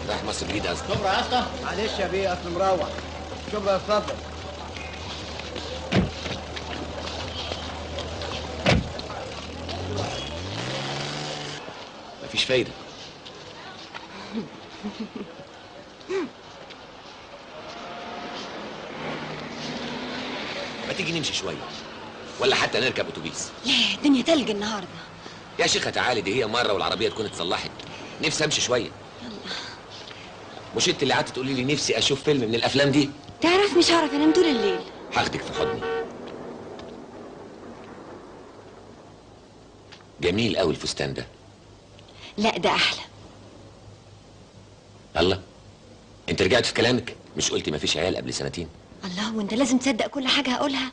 رايح مصر الجديدة قصدي شبرا يا اسطى معلش يا بيه اصل مروح شبرا اتفضل مفيش فايدة ما تيجي نمشي شوية ولا حتى نركب اتوبيس لا الدنيا تلج النهارده يا شيخة تعالي دي هي مرة والعربية تكون اتصلحت نفسي امشي شوية مش انت اللي قعدت تقولي لي نفسي اشوف فيلم من الافلام دي تعرف مش هعرف انام طول الليل هاخدك في حضني جميل قوي الفستان ده لا ده احلى الله انت رجعت في كلامك مش قلتي مفيش عيال قبل سنتين الله وانت لازم تصدق كل حاجه هقولها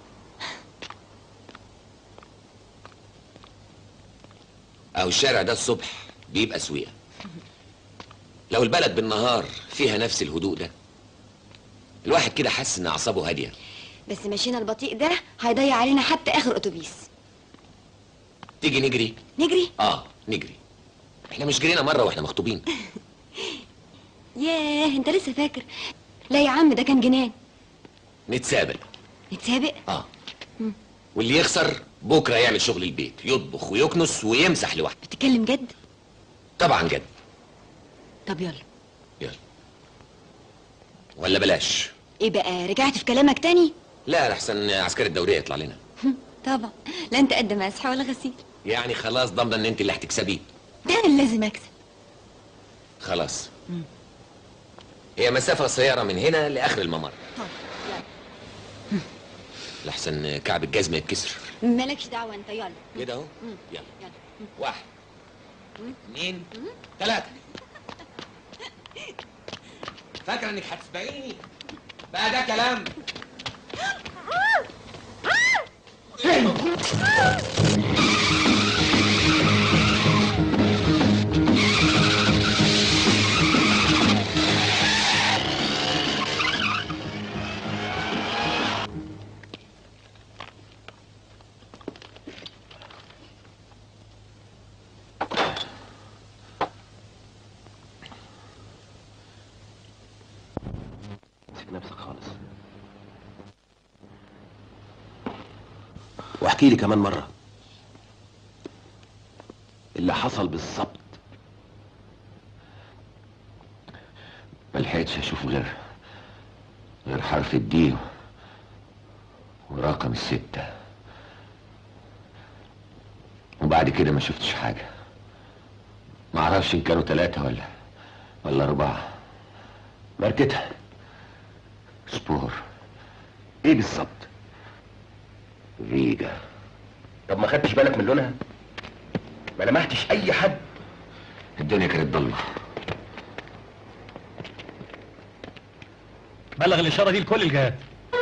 او الشارع ده الصبح بيبقى سويقة لو البلد بالنهار فيها نفس الهدوء ده الواحد كده حاسس ان اعصابه هاديه بس مشينا البطيء ده هيضيع علينا حتى اخر اتوبيس تيجي نجري نجري اه نجري احنا مش جرينا مره واحنا مخطوبين ياه انت لسه فاكر لا يا عم ده كان جنان نتسابق نتسابق اه واللي يخسر بكره يعمل شغل البيت يطبخ ويكنس ويمسح لوحده بتتكلم جد طبعا جد طب يلا يلا ولا بلاش ايه بقى رجعت في كلامك تاني لا لحسن عسكري الدوريه يطلع لنا طبعا لا انت قد مسح ولا غسيل يعني خلاص ضامنه ان انت اللي هتكسبيه ده انا اللي لازم اكسب خلاص هي مسافه قصيره من هنا لاخر الممر طب لحسن كعب الجزمه يتكسر يلا مالكش دعوه انت يلا كده اهو يلا يلا واحد اثنين ثلاثة فاكرة انك هتسبقيني بقى ده كلام امسك نفسك خالص واحكي لي كمان مرة اللي حصل بالظبط ما لحقتش اشوف غير غير حرف الدي ورقم الستة وبعد كده ما شفتش حاجة ما اعرفش ان كانوا ثلاثة ولا ولا اربعة ماركتها سبور ايه بالظبط فيجا طب ما خدتش بالك من لونها ما لمحتش اي حد الدنيا كانت ضلمة بلغ الاشاره دي لكل الجهات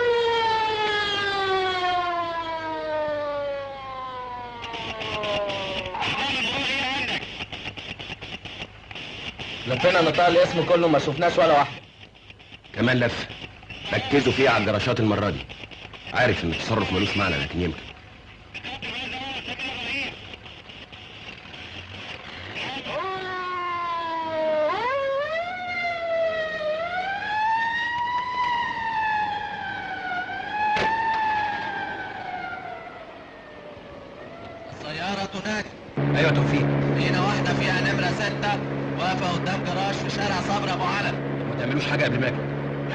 لفينا نطاق الاسم كله ما شفناش ولا واحده كمان لف ركزوا فيها على الجراشات المرة دي عارف ان التصرف ملوش معنى لكن يمكن السيارة تنادي ايوه توفيق لقينا واحدة فيها نمرة ستة واقفة قدام جراج في شارع صبري أبو علم ما تعملوش حاجة قبل ما اجي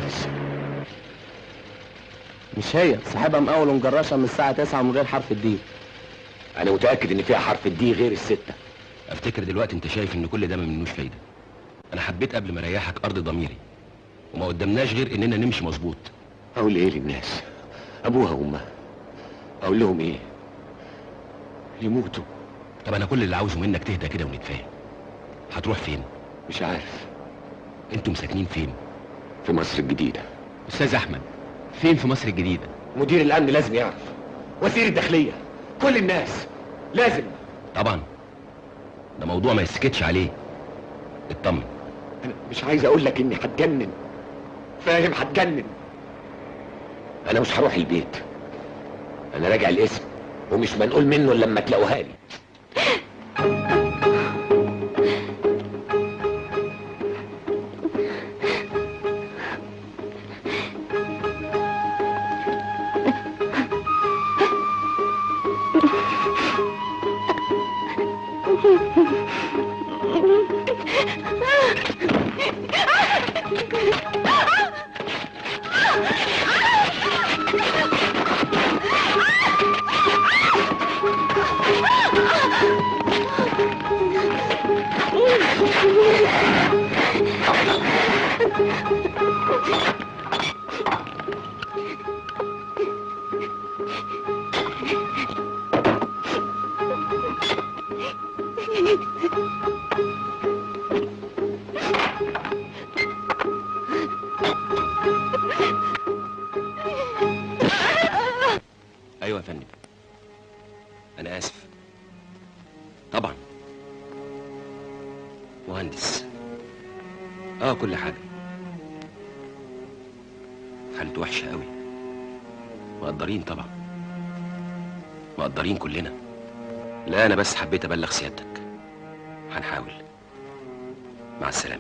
مش هي صاحبها مقاول ومجرشه من الساعه 9 من غير حرف الدي انا متأكد ان فيها حرف الدي غير الستة افتكر دلوقتي انت شايف ان كل ده ما منوش فايدة انا حبيت قبل ما اريحك ارض ضميري وما قدامناش غير اننا نمشي مظبوط اقول ايه للناس ابوها وامها اقول لهم ايه يموتوا طب انا كل اللي عاوزه منك تهدى كده ونتفاهم هتروح فين مش عارف انتم ساكنين فين في مصر الجديدة استاذ احمد فين في مصر الجديدة مدير الامن لازم يعرف وزير الداخلية كل الناس لازم طبعا ده موضوع ما يسكتش عليه اطمن انا مش عايز اقول لك اني هتجنن فاهم هتجنن انا مش هروح البيت انا راجع الاسم ومش منقول منه الا لما تلاقوها لي ايوه يا فندم انا اسف طبعا مهندس اه كل حاجه حالته وحشه قوي مقدرين طبعا مقدرين كلنا لا انا بس حبيت ابلغ سيادتك هنحاول مع السلامه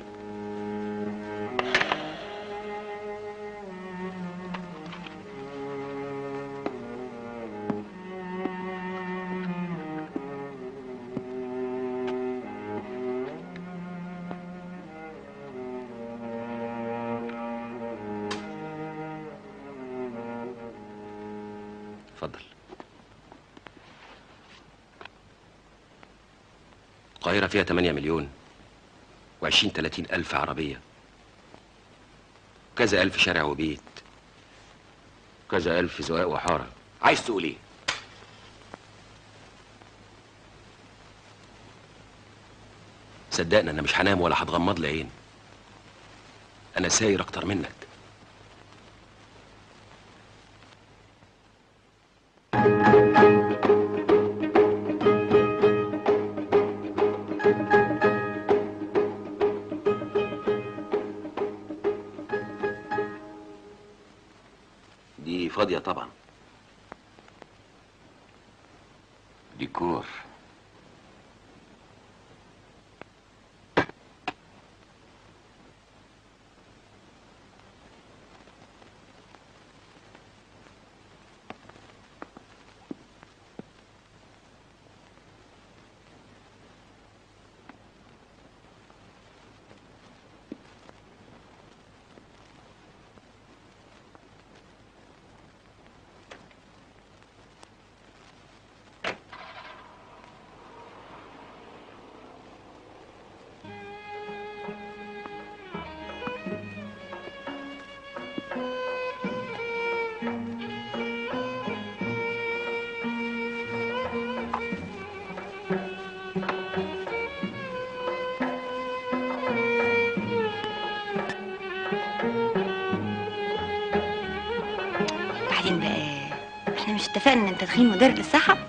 اتفضل القاهرة فيها 8 مليون وعشرين تلاتين ألف عربية كذا ألف شارع وبيت كذا ألف زواق وحارة عايز تقول ايه صدقني أنا مش هنام ولا هتغمض لي عين أنا ساير أكتر منك دي فاضية طبعا ديكور بعدين بقى احنا مش اتفقنا ان التدخين مضر للصحة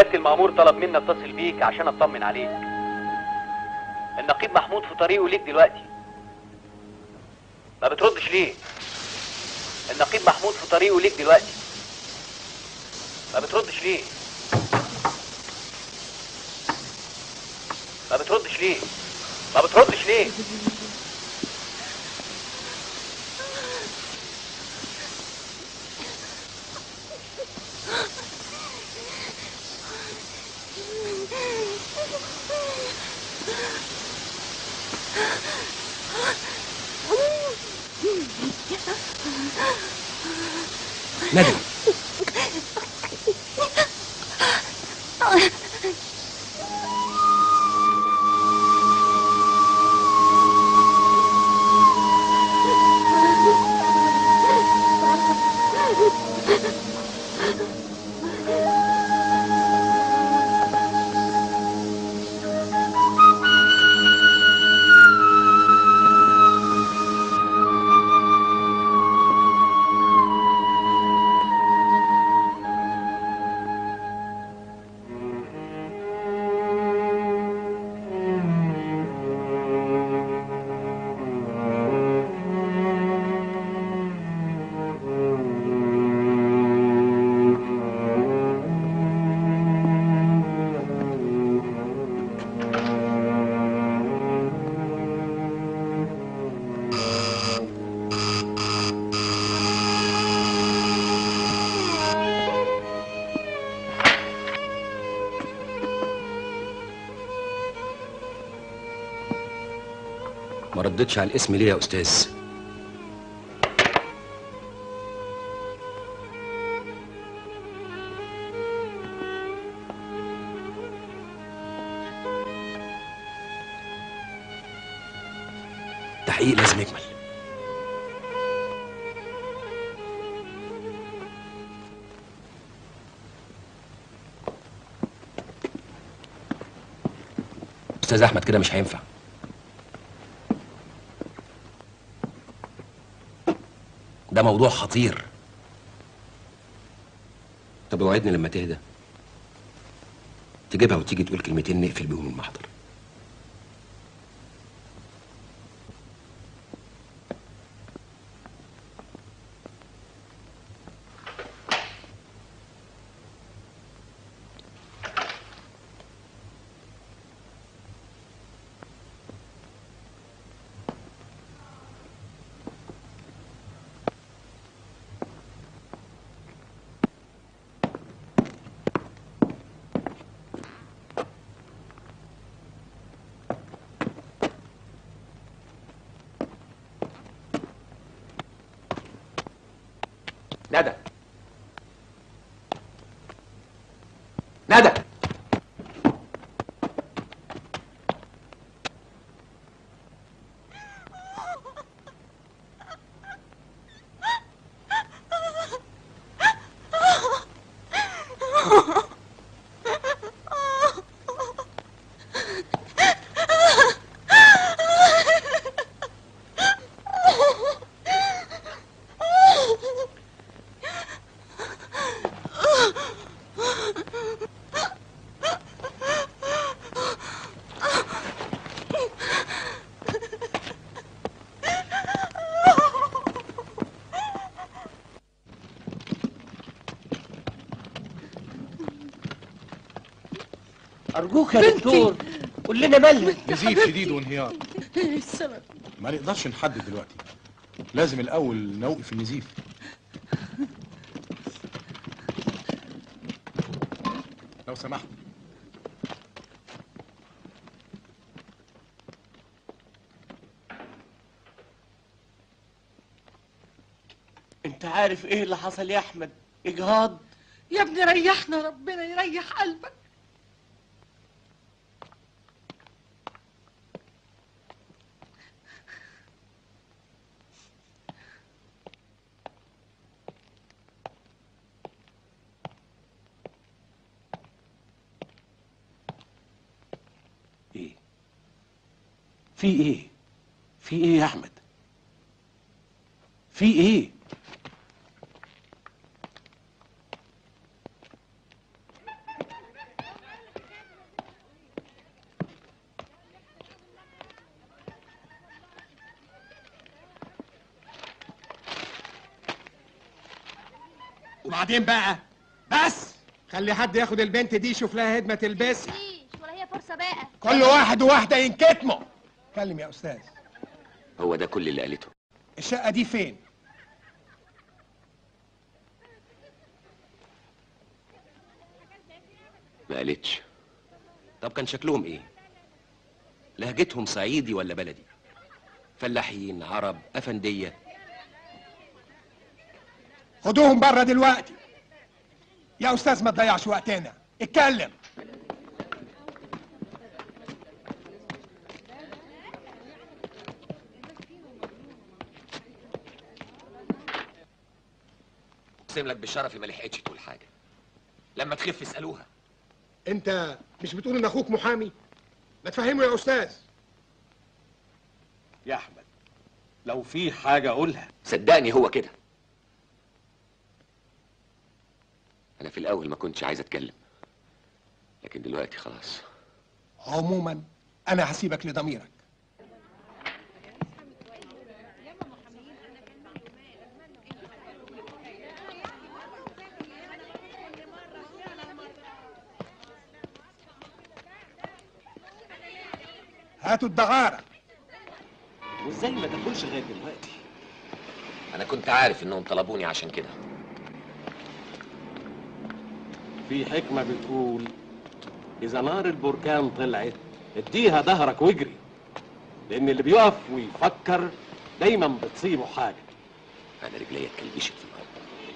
سيادة المأمور طلب مني اتصل بيك عشان اطمن عليك النقيب محمود في طريقه ليك دلوقتي ما بتردش ليه النقيب محمود في طريقه ليك دلوقتي ما بتردش ليه ما بتردش ليه ما بتردش ليه ندى ما ردتش على الاسم ليه يا استاذ تحقيق لازم يكمل استاذ احمد كده مش هينفع ده موضوع خطير طب اوعدني لما تهدى تجيبها وتيجي تقول كلمتين نقفل بيهم المحضر ندى ندى ارجوك يا دكتور قول لنا مالها نزيف شديد وانهيار السبب ما نقدرش نحدد دلوقتي لازم الاول نوقف النزيف لو سمحت انت عارف ايه اللي حصل يا احمد اجهاض يا ابني ريحنا ربنا يريح قلبك ايه في ايه في ايه يا احمد في ايه وبعدين بقى بس خلي حد ياخد البنت دي يشوف لها هدمه تلبسها مفيش ولا هي فرصة بقى كل واحد وواحده ينكتموا اتكلم يا استاذ هو ده كل اللي قالته الشقه دي فين ما قالتش طب كان شكلهم ايه لهجتهم صعيدي ولا بلدي فلاحين عرب افنديه خدوهم بره دلوقتي يا استاذ ما تضيعش وقتنا اتكلم اقسم لك بشرفي ما لحقتش تقول حاجه لما تخف اسالوها انت مش بتقول ان اخوك محامي ما تفهمه يا استاذ يا احمد لو في حاجه قولها صدقني هو كده انا في الاول ما كنتش عايز اتكلم لكن دلوقتي خلاص عموما انا هسيبك لضميرك هاتوا الدغارة وازاي ما تاكلش لغايه دلوقتي انا كنت عارف انهم طلبوني عشان كده في حكمه بتقول اذا نار البركان طلعت اديها ظهرك واجري لان اللي بيقف ويفكر دايما بتصيبه حاجه انا رجليا اتكلبشت في الارض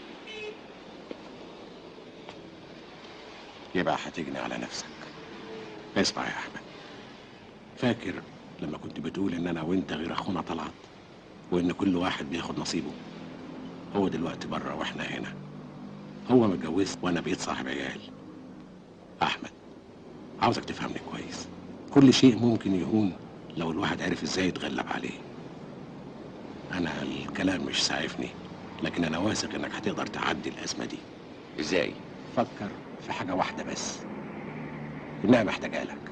يبقى هتجني على نفسك اسمع يا احمد فاكر لما كنت بتقول ان انا وانت غير اخونا طلعت وان كل واحد بياخد نصيبه هو دلوقتي بره واحنا هنا هو متجوز وانا بقيت صاحب عيال احمد عاوزك تفهمني كويس كل شيء ممكن يهون لو الواحد عرف ازاي يتغلب عليه انا الكلام مش سعفني لكن انا واثق انك هتقدر تعدي الازمه دي ازاي فكر في حاجه واحده بس انها محتاجه لك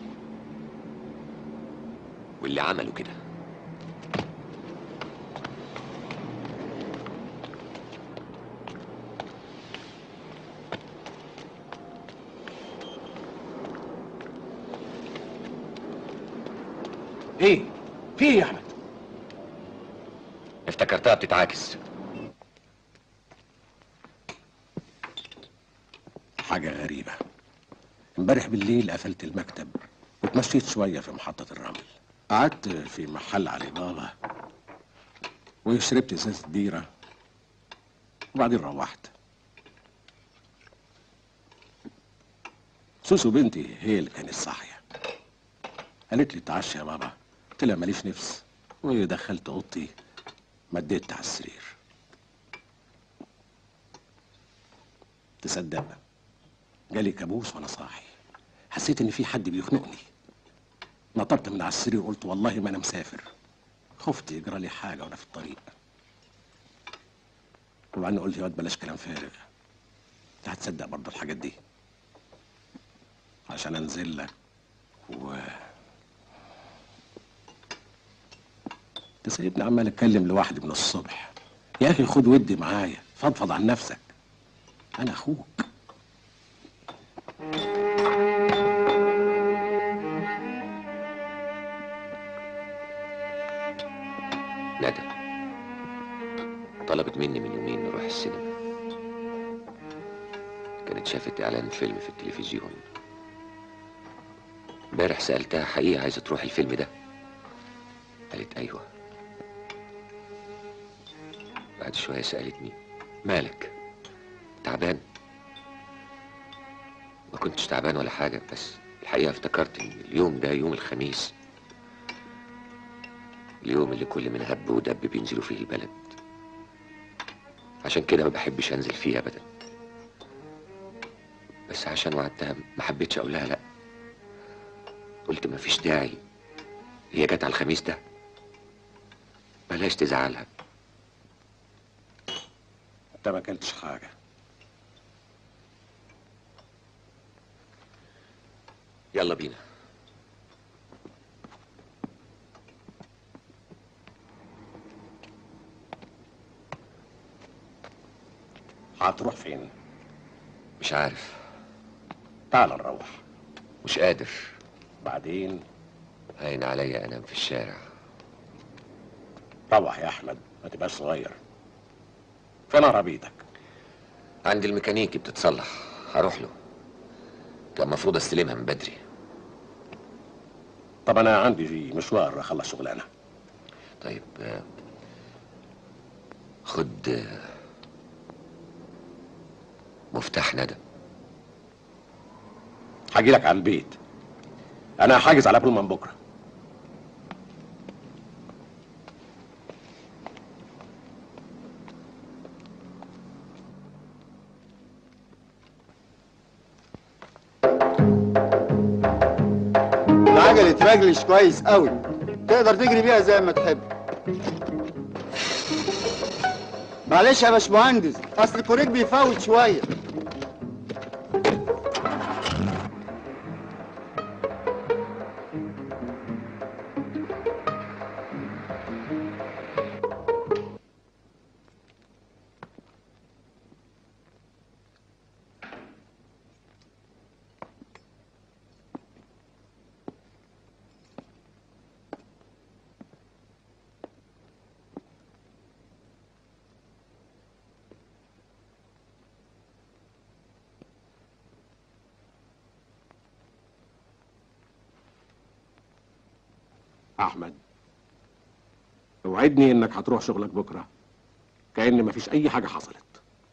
واللي عملوا كده ايه في ايه يا احمد افتكرتها بتتعاكس حاجه غريبه امبارح بالليل قفلت المكتب واتمشيت شويه في محطه الرمل قعدت في محل علي بابا وشربت ازازه بيره وبعدين روحت سوسو بنتي هي اللي كانت صاحيه قالت لي اتعشى يا بابا قلت لها ماليش نفس ودخلت اوضتي مديت على السرير تصدق جالي كابوس وانا صاحي حسيت ان في حد بيخنقني نطرت من على السرير وقلت والله ما انا مسافر خفت يجرى لي حاجه وانا في الطريق وبعدين قلت يا واد بلاش كلام فارغ انت هتصدق برضه الحاجات دي عشان انزل لك و تسيبني عمال اتكلم لوحدي من الصبح يا اخي خد ودي معايا فضفض عن نفسك انا اخوك ندى طلبت مني من يومين نروح السينما كانت شافت اعلان فيلم في التلفزيون امبارح سألتها حقيقة عايزة تروح الفيلم ده قالت ايوه بعد شوية سألتني مالك تعبان ما كنتش تعبان ولا حاجة بس الحقيقة افتكرت ان اليوم ده يوم الخميس اليوم اللي كل من هب ودب بينزلوا فيه البلد عشان كده ما بحبش انزل فيه ابدا بس عشان وعدتها ما حبيتش اقول لها لا قلت ما فيش داعي هي جت على الخميس ده بلاش تزعلها انت ما اكلتش حاجه يلا بينا هتروح فين مش عارف تعال نروح مش قادر بعدين هين عليا انام في الشارع روح يا احمد ما تبقاش صغير فين عربيتك عند الميكانيكي بتتصلح هروح له كان المفروض استلمها من بدري طب انا عندي مشوار اخلص شغلانه طيب آه، خد آه، مفتاح ندى هاجي لك على البيت انا حاجز على ابو من بكره العجلة رجلش كويس قوي تقدر تجري بيها زي ما تحب معلش يا باشمهندس اصل الكوريك بيفوت شويه احمد اوعدني انك هتروح شغلك بكره كأن مفيش اي حاجه حصلت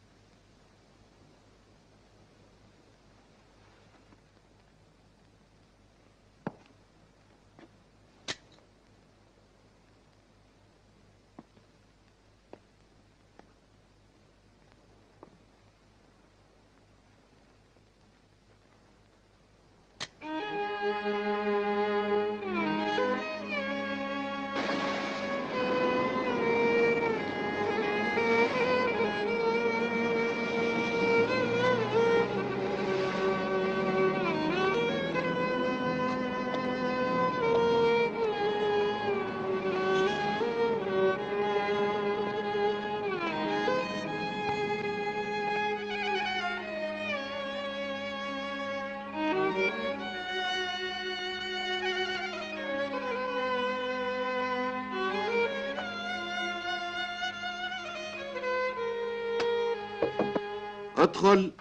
ادخل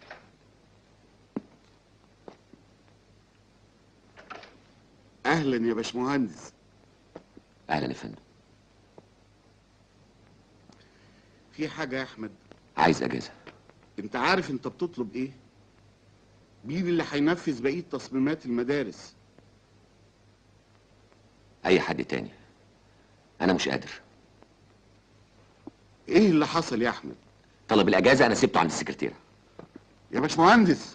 اهلا يا باشمهندس اهلا يا فندم في حاجه يا احمد عايز اجازه انت عارف انت بتطلب ايه مين اللي هينفذ بقيه تصميمات المدارس اي حد تاني انا مش قادر ايه اللي حصل يا احمد طلب الاجازه انا سبته عند السكرتيره يا باشمهندس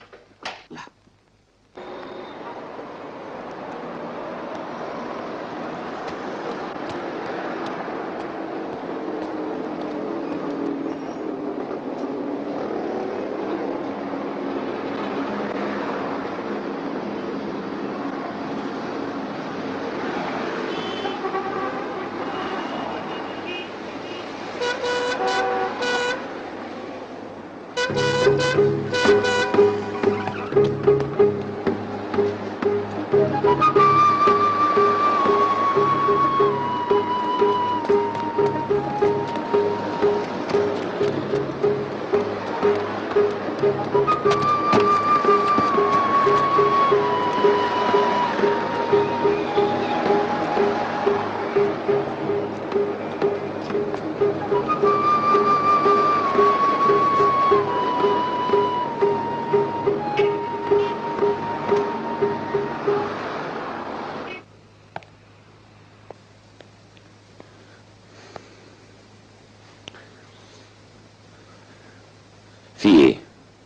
في ايه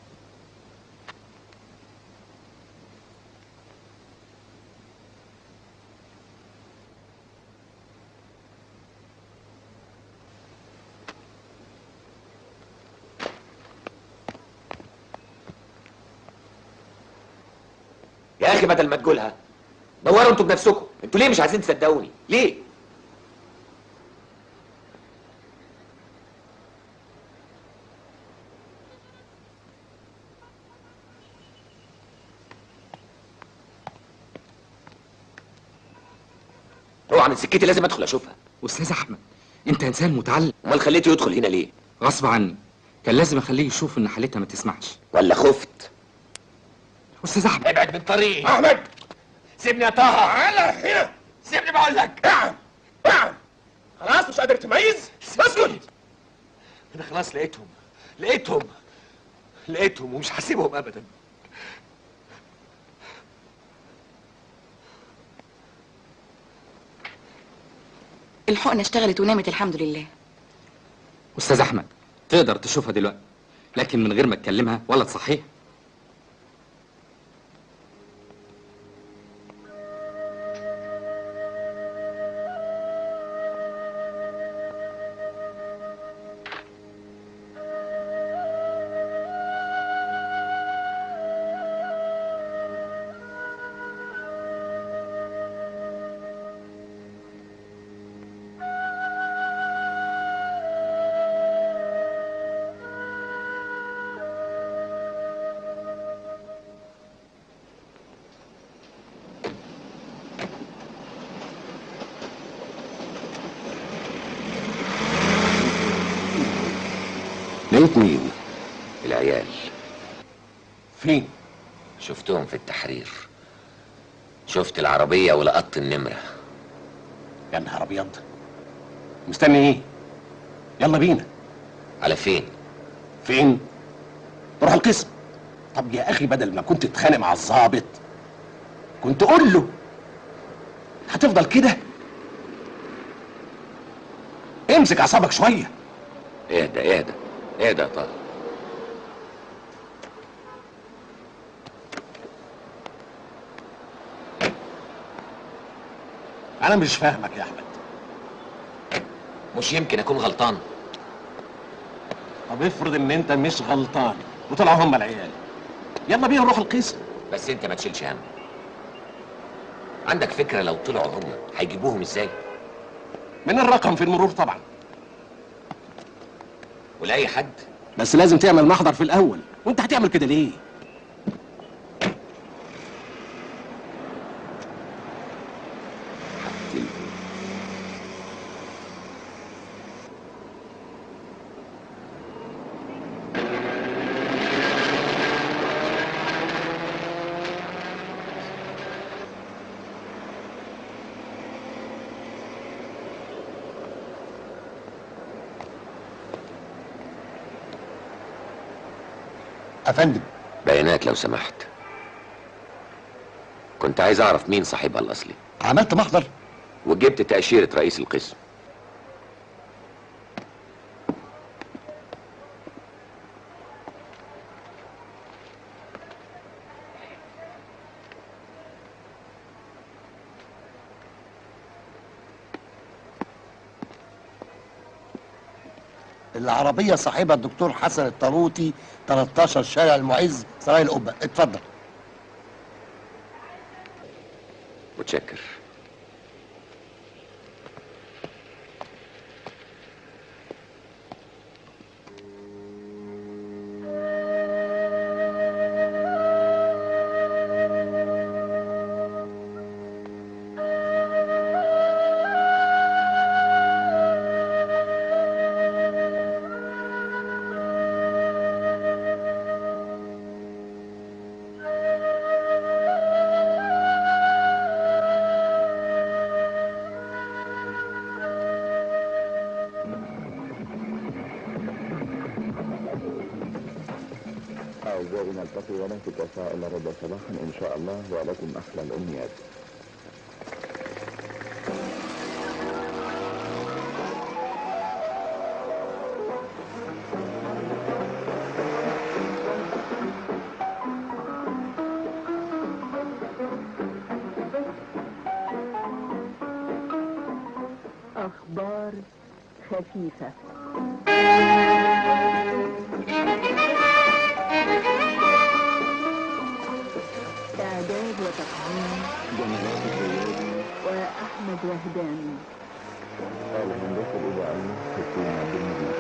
يا اخي بدل ما تقولها دوروا انتوا بنفسكم انتوا ليه مش عايزين تصدقوني ليه اوعى من سكتي لازم ادخل اشوفها استاذ احمد انت انسان متعلم امال خليته يدخل هنا ليه غصب عني كان لازم اخليه يشوف ان حالتها ما تسمحش ولا خفت استاذ احمد ابعد من طريقي احمد سيبني يا طه تعالى هنا سيبني بقول لك اقعد اقعد خلاص مش قادر تميز اسكت انا خلاص لقيتهم لقيتهم لقيتهم ومش هسيبهم ابدا الحقنة اشتغلت ونامت الحمد لله استاذ احمد تقدر تشوفها دلوقتي لكن من غير ما تكلمها ولا تصحيها لقيت مين العيال فين شفتهم في التحرير شفت العربية ولقطت النمرة يا نهار ابيض مستني ايه يلا بينا على فين فين روح القسم طب يا اخي بدل ما كنت تتخانق مع الضابط كنت قول له هتفضل كده امسك اعصابك شويه اهدى اهدى اهدى يا طه انا مش فاهمك يا احمد مش يمكن اكون غلطان طب افرض ان انت مش غلطان وطلعوا هم العيال يلا بينا نروح القسم بس انت ما تشيلش هم عندك فكرة لو طلعوا هم هيجيبوهم ازاي من الرقم في المرور طبعا ولاي حد بس لازم تعمل محضر في الاول وانت هتعمل كده ليه افندم بيانات لو سمحت كنت عايز اعرف مين صاحبها الاصلي عملت محضر وجبت تأشيرة رئيس القسم العربية صاحبها الدكتور حسن الطاروطي 13 شارع المعز سراي القبة اتفضل متشكر أعزائي نلتقي ونهتك سائل ربع صباحا إن شاء الله ولكم أحلى الأمنيات أخبار خفيفة إعداد وتقديم جمالات الزيادي وأحمد وهدان الهندسة الإذاعية حسين عبد المجيد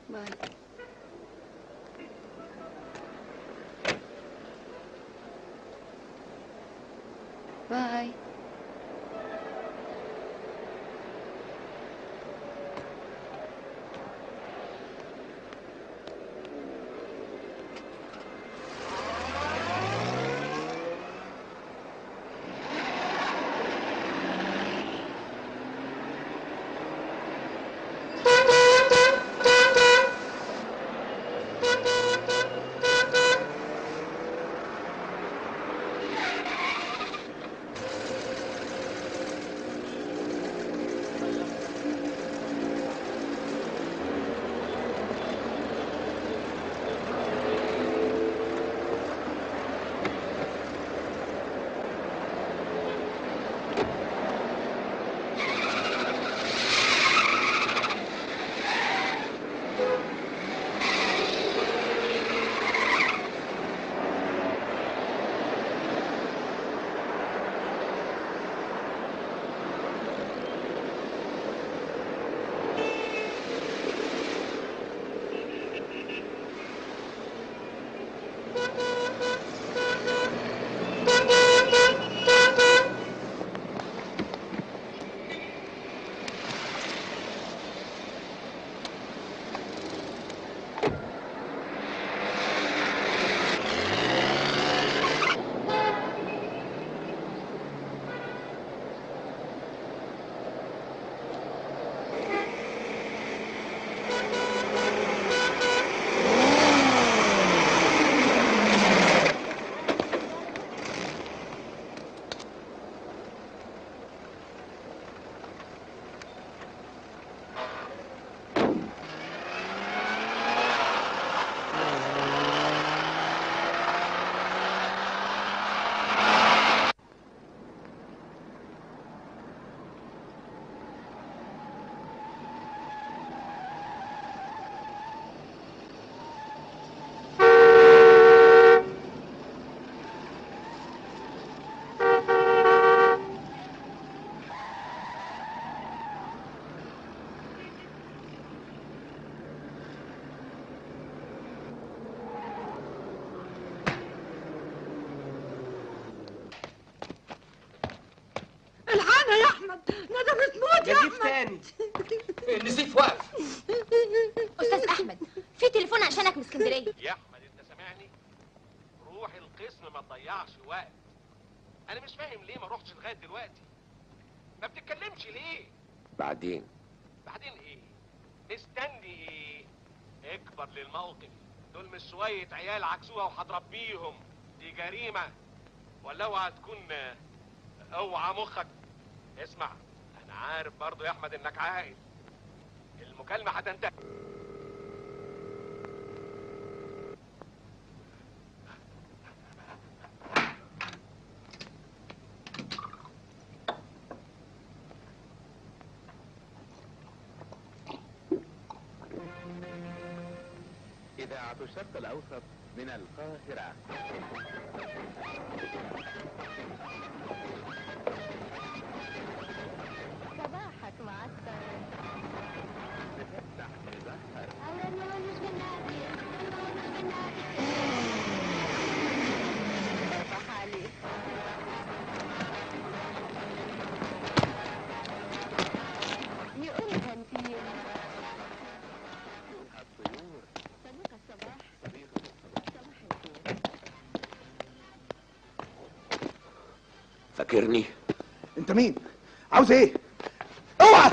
باي باي الحقنا يا احمد ندى بتموت يا نزيف احمد تاني. النزيف واقف استاذ احمد في تليفون عشانك من اسكندريه يا احمد انت سامعني روح القسم ما تضيعش وقت انا مش فاهم ليه ما روحتش لغايه دلوقتي ما بتتكلمش ليه بعدين بعدين ايه مستني ايه اكبر للموقف دول مش شويه عيال عكسوها وهتربيهم دي جريمه ولا اوعى تكون اوعى مخك اسمع انا عارف برضو يا احمد انك عاقل المكالمه هتنتهي إذاعة الشرق الأوسط من القاهرة صباحك معسكر بتفتح مظهر صباح عليك يقولها انتين الطيور صديق الصباح صديق صباح الخير فاكرني انت مين عاوز ايه اوعى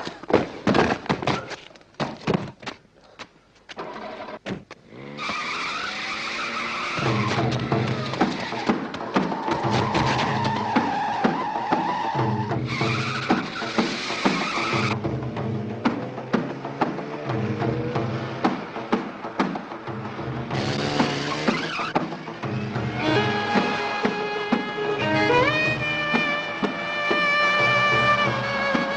Thank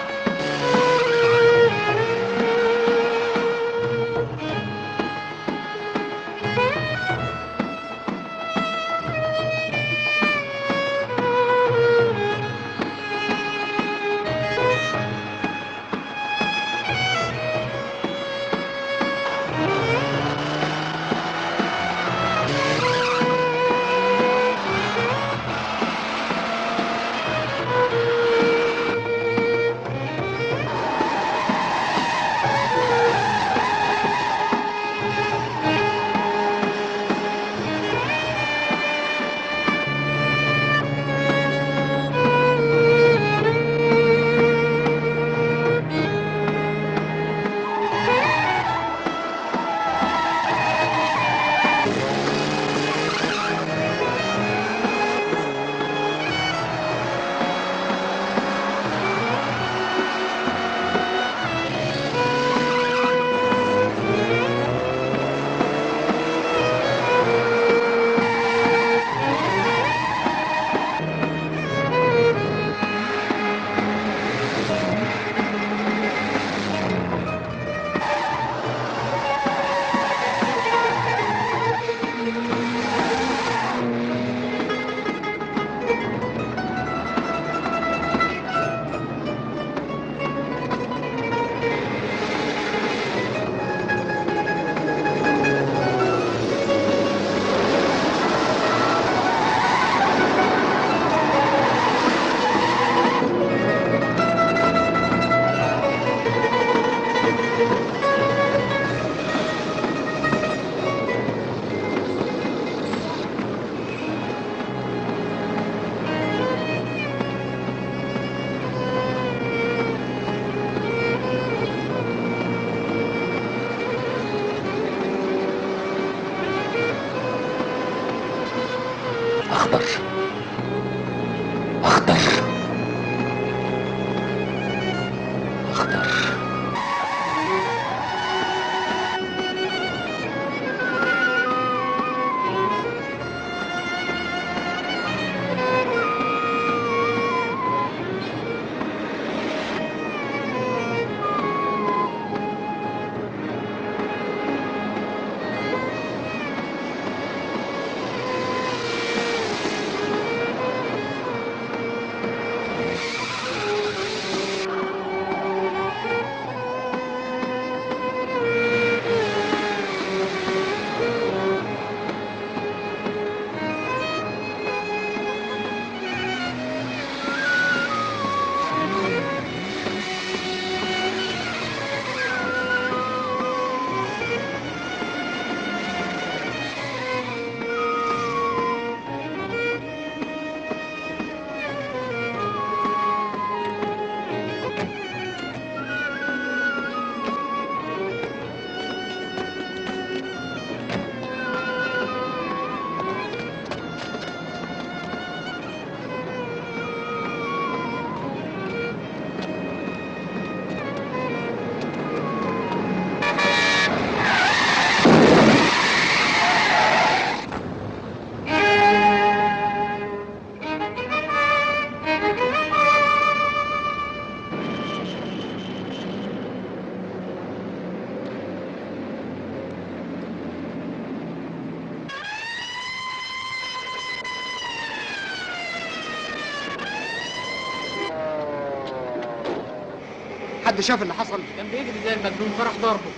حد شاف اللي حصل كان بيجري زي المجنون فراح ضربه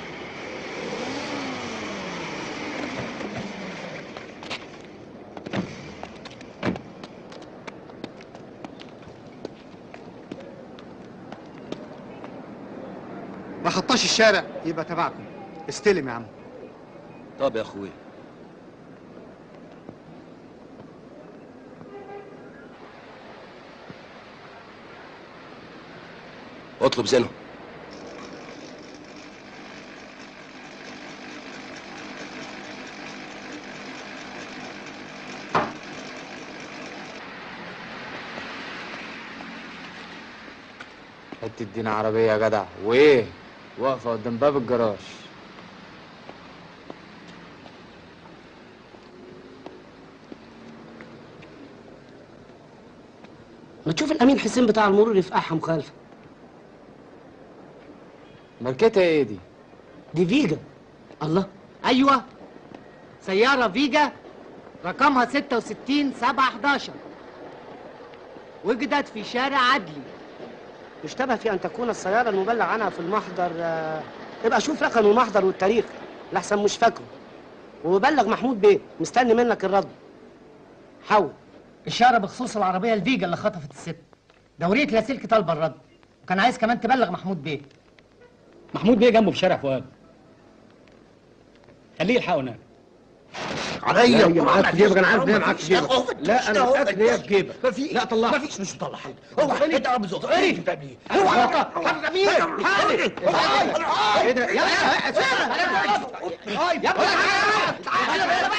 ما خطاش الشارع يبقى تبعكم استلم يا عم طب يا اخويا اطلب زينهم حته دين عربيه يا جدع وايه واقفه قدام باب الجراج ما تشوف الامين حسين بتاع المرور يفقعها مخالفه ماركتها ايه دي دي فيجا الله ايوه سياره فيجا رقمها 66 7 11 وجدت في شارع عدلي يشتبه في ان تكون السياره المبلغ عنها في المحضر آه، ابقى شوف رقم المحضر والتاريخ لحسن مش فاكره وبلغ محمود بيه مستني منك الرد حول إشارة بخصوص العربية الفيجا اللي خطفت الست دورية لاسلكي طالبة الرد وكان عايز كمان تبلغ محمود بيه محمود بيه جنبه في شارع فؤاد خليه يلحقه هناك عليا هي معاك في جيبك انا عارف ان هي معاك في مفيش جيبك أهو، لا انا مفيش أهو. متاكد ان هي في جيبك مفيش. لا طلعها مفيش مش مطلع حاجه هو انت بزوط ايه انت بتعمل ايه؟ هو حركه امين ايه ده يلا يا ابني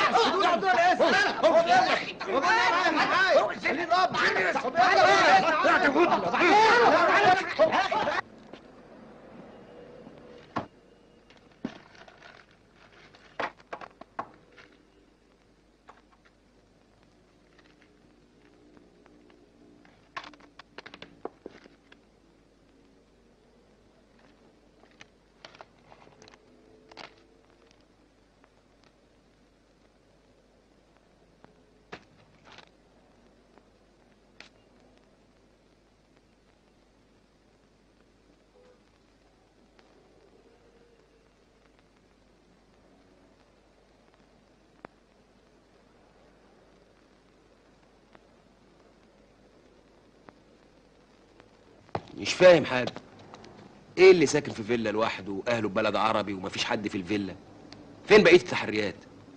مش فاهم حاجه ايه اللي ساكن في فيلا لوحده واهله في بلد عربي ومفيش حد في الفيلا فين بقيه التحريات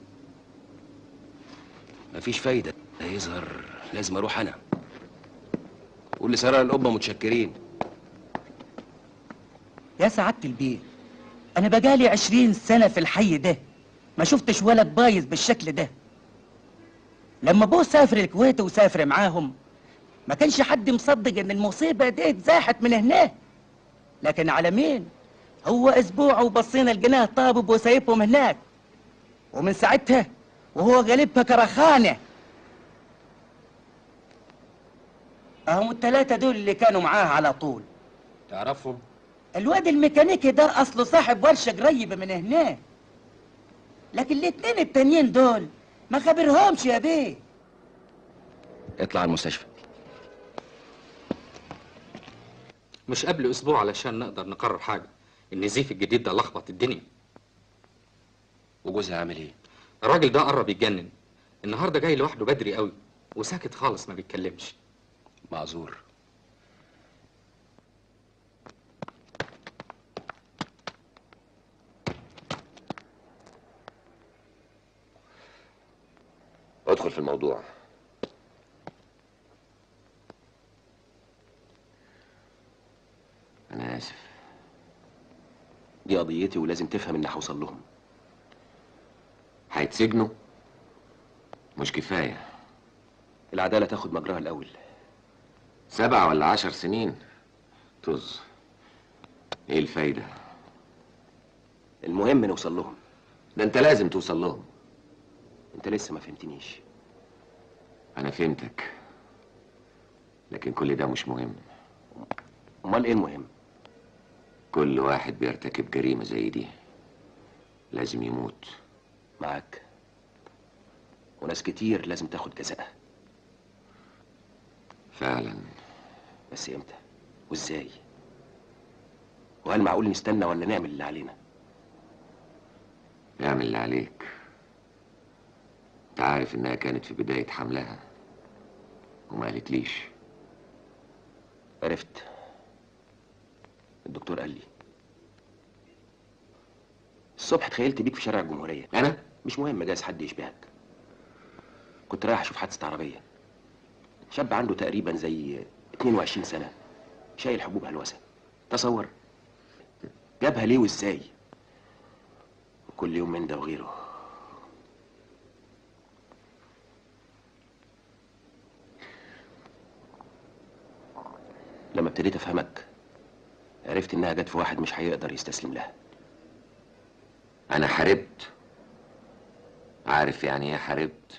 مفيش فايده ده يظهر لازم اروح انا قول لسراء القبه متشكرين يا سعادة البيه أنا بقالي عشرين سنة في الحي ده ما شفتش ولد بايظ بالشكل ده لما أبوه سافر الكويت وسافر معاهم ما كانش حد مصدق إن المصيبة دي اتزاحت من هناك لكن على مين؟ هو أسبوع وبصينا لقيناه طابب وسايبهم هناك ومن ساعتها وهو غالبها كرخانة أهم التلاتة دول اللي كانوا معاه على طول تعرفهم الواد الميكانيكي ده اصله صاحب ورشه قريبه من هناك لكن الاتنين التانيين دول ما خبرهمش يا بيه اطلع على المستشفى مش قبل اسبوع علشان نقدر نقرر حاجه النزيف الجديد ده لخبط الدنيا وجوزها عامل ايه الراجل ده قرب يتجنن النهارده جاي لوحده بدري قوي وساكت خالص ما بيتكلمش معذور ادخل في الموضوع انا اسف دي قضيتي ولازم تفهم اني هوصل لهم هيتسجنوا مش كفاية العداله تاخد مجراها الاول سبع ولا عشر سنين طز ايه الفايدة المهم نوصل لهم ده انت لازم توصل لهم انت لسه ما فهمتنيش انا فهمتك لكن كل ده مش مهم امال ايه المهم كل واحد بيرتكب جريمة زي دي لازم يموت معاك وناس كتير لازم تاخد جزاءها فعلا بس امتى وازاي وهل معقول نستنى ولا نعمل اللي علينا اعمل اللي عليك انت عارف انها كانت في بداية حملها وما قالتليش عرفت الدكتور قال لي الصبح تخيلت بيك في شارع الجمهورية أنا؟ مش مهم جايز حد يشبهك كنت رايح أشوف حادثة عربية شاب عنده تقريبا زي 22 سنة شايل حبوب هلوسة تصور جابها ليه وازاي كل يوم من ده وغيره لما ابتديت افهمك عرفت انها جت في واحد مش هيقدر يستسلم لها انا حاربت عارف يعني ايه حاربت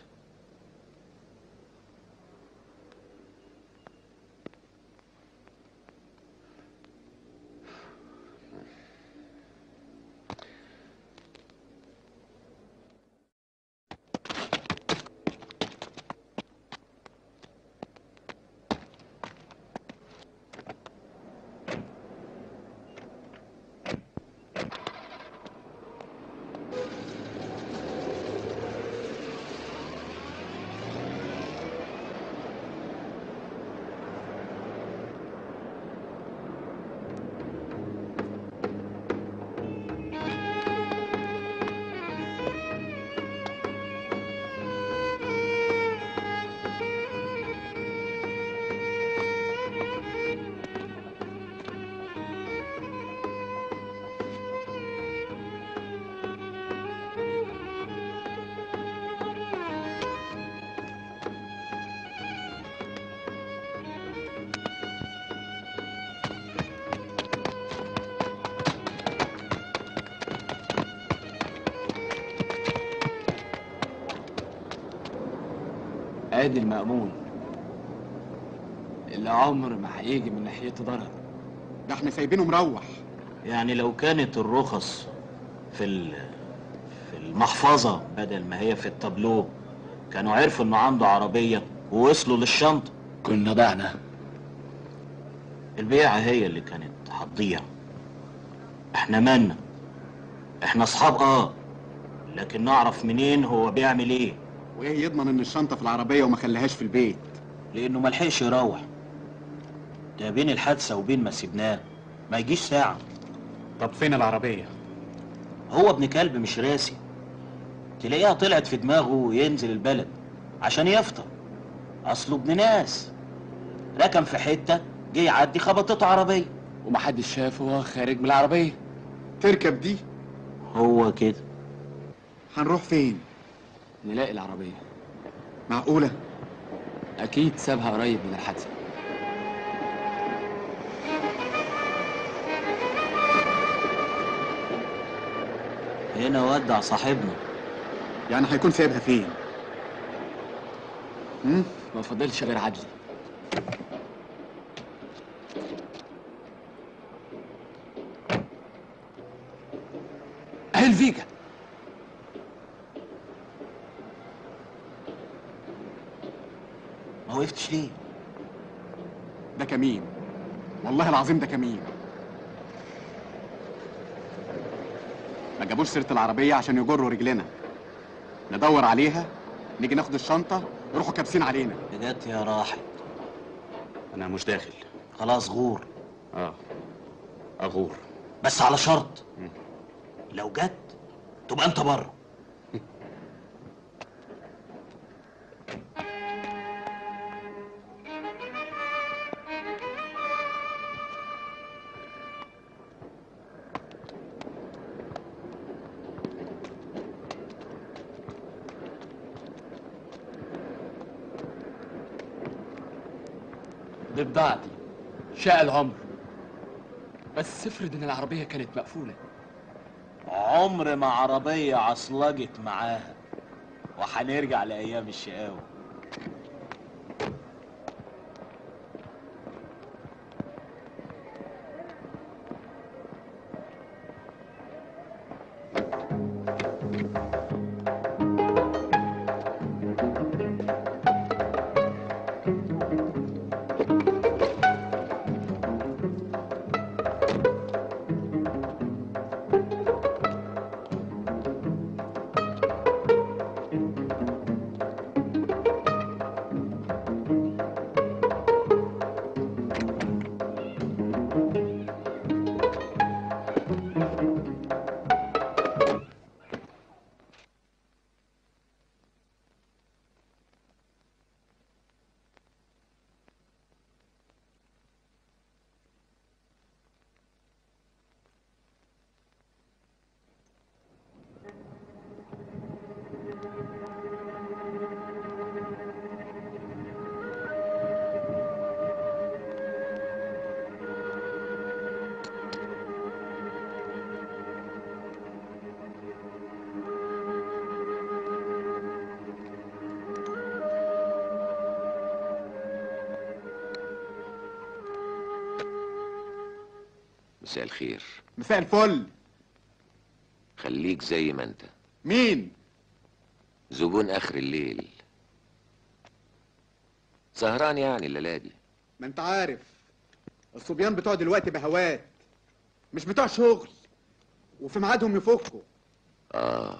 ادي المأمون اللي عمر ما هيجي من ناحيته ضرر ده احنا سايبينه مروح يعني لو كانت الرخص في ال- في المحفظة بدل ما هي في التابلو كانوا عرفوا انه عنده عربية ووصلوا للشنطة كنا ضعنا البيعة هي اللي كانت هتضيع احنا مالنا احنا اصحاب اه لكن نعرف منين هو بيعمل ايه وايه يضمن ان الشنطه في العربيه وما خلاهاش في البيت لانه ملحقش يروح ده بين الحادثة وبين ما سيبناه ما يجيش ساعة طب فين العربيه هو ابن كلب مش راسي تلاقيها طلعت في دماغه ينزل البلد عشان يفطر اصله ابن ناس ركن في حته جه يعدي خبطته عربيه ومحدش شافه وهو خارج من العربيه تركب دي هو كده هنروح فين نلاقي العربيه معقوله اكيد سابها قريب من الحادثه هنا ودع صاحبنا يعني هيكون سايبها فين امم ما فضلش غير عدلي اهي الفيجا ما وقفتش ليه ده كمين والله العظيم ده كمين ما جابوش سيره العربيه عشان يجروا رجلنا ندور عليها نيجي ناخد الشنطه يروحوا كابسين علينا جت يا راحت انا مش داخل خلاص غور اه اغور بس على شرط لو جت تبقى انت بره دي بضاعتي شاء العمر بس افرض ان العربيه كانت مقفوله عمر ما عربيه عصلجت معاها وهنرجع لايام الشقاوه مساء الخير مساء الفل خليك زي ما انت مين زبون اخر الليل سهران يعني الليله دي ما انت عارف الصبيان بتوع دلوقتي بهوات مش بتوع شغل وفي ميعادهم يفكوا اه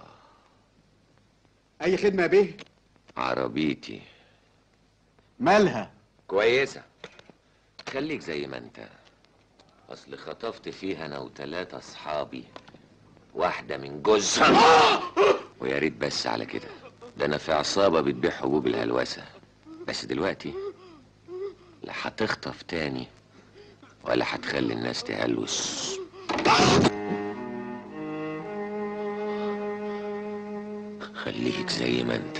اي خدمه يا بيه عربيتي مالها كويسه خليك زي ما انت اصل خطفت فيها انا وتلاتة اصحابي واحده من جوزها ويا ريت بس على كده ده انا في عصابه بتبيع حبوب الهلوسه بس دلوقتي لا هتخطف تاني ولا هتخلي الناس تهلوس خليك زي ما انت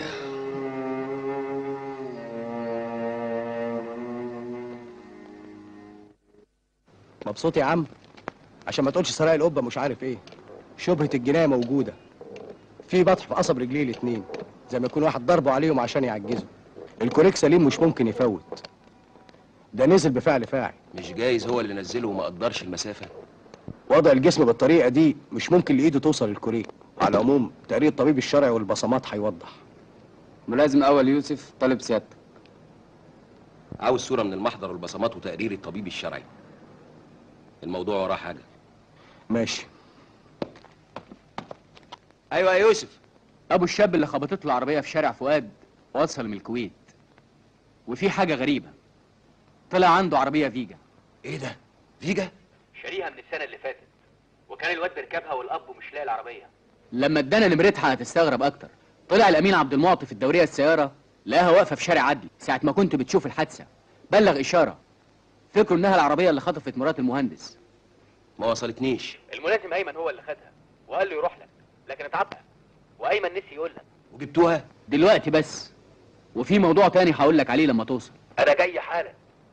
مبسوط يا عم عشان ما تقولش سراق القبه مش عارف ايه شبهه الجنايه موجوده في بطح في قصب رجليه الاتنين زي ما يكون واحد ضربه عليهم عشان يعجزه الكوريك سليم مش ممكن يفوت ده نزل بفعل فاعل مش جايز هو اللي نزله وما قدرش المسافه وضع الجسم بالطريقه دي مش ممكن لايده توصل للكوريك على العموم تقرير الطبيب الشرعي والبصمات هيوضح ملازم اول يوسف طالب سيادتك عاوز صوره من المحضر والبصمات وتقرير الطبيب الشرعي الموضوع وراه حاجه ماشي ايوه يا يوسف ابو الشاب اللي خبطت له العربيه في شارع فؤاد وصل من الكويت وفي حاجه غريبه طلع عنده عربيه فيجا ايه ده فيجا شاريها من السنه اللي فاتت وكان الواد بيركبها والاب مش لاقي العربيه لما ادانا نمرتها هتستغرب اكتر طلع الامين عبد المعطي في الدوريه السياره لقاها واقفه في شارع عدلي ساعه ما كنت بتشوف الحادثه بلغ اشاره فكروا انها العربيه اللي خطفت مرات المهندس ما وصلتنيش الملازم ايمن هو اللي خدها وقال له يروح لك لكن اتعبها وايمن نسي يقول لك وجبتوها دلوقتي بس وفي موضوع تاني هقول لك عليه لما توصل انا جاي حالا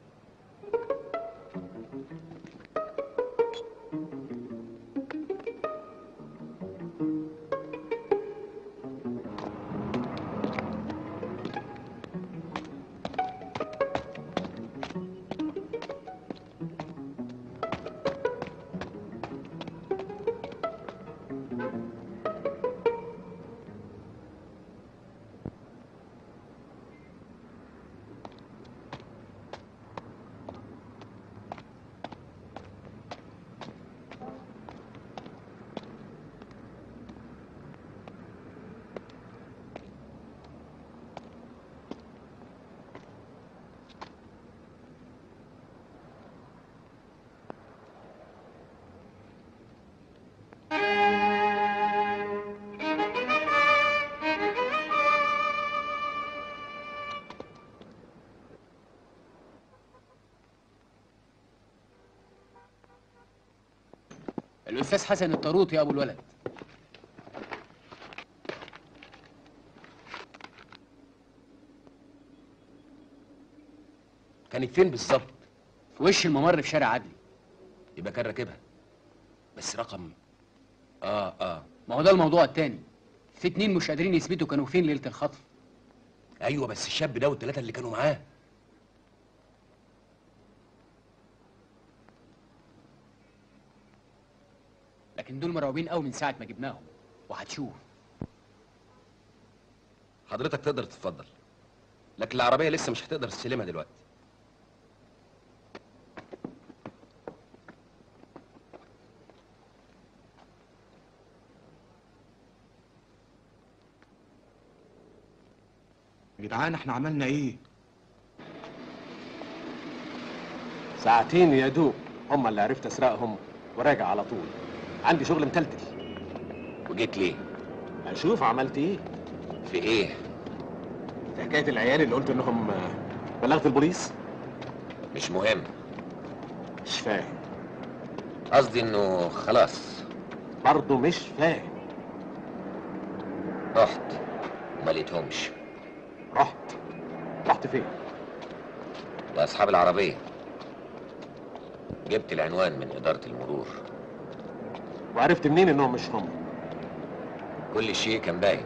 الاستاذ حسن الطاروطي ابو الولد كانت فين بالظبط في وش الممر في شارع عدلي يبقى كان راكبها بس رقم اه اه ما هو ده الموضوع التاني في اتنين مش قادرين يثبتوا كانوا فين ليله الخطف ايوه بس الشاب ده والثلاثه اللي كانوا معاه لكن دول مرعوبين قوي من ساعه ما جبناهم وهتشوف حضرتك تقدر تتفضل لكن العربيه لسه مش هتقدر تستلمها دلوقتي يا جدعان احنا عملنا ايه؟ ساعتين يا دوب هم اللي عرفت اسرقهم وراجع على طول عندي شغل متلتل وجيت ليه اشوف عملت ايه في ايه في حكايه العيال اللي قلت انهم آه، بلغت البوليس مش مهم مش فاهم قصدي انه خلاص برضه مش فاهم رحت وما لقيتهمش رحت رحت فين لاصحاب العربيه جبت العنوان من اداره المرور وعرفت منين انهم مش هم كل شيء كان باين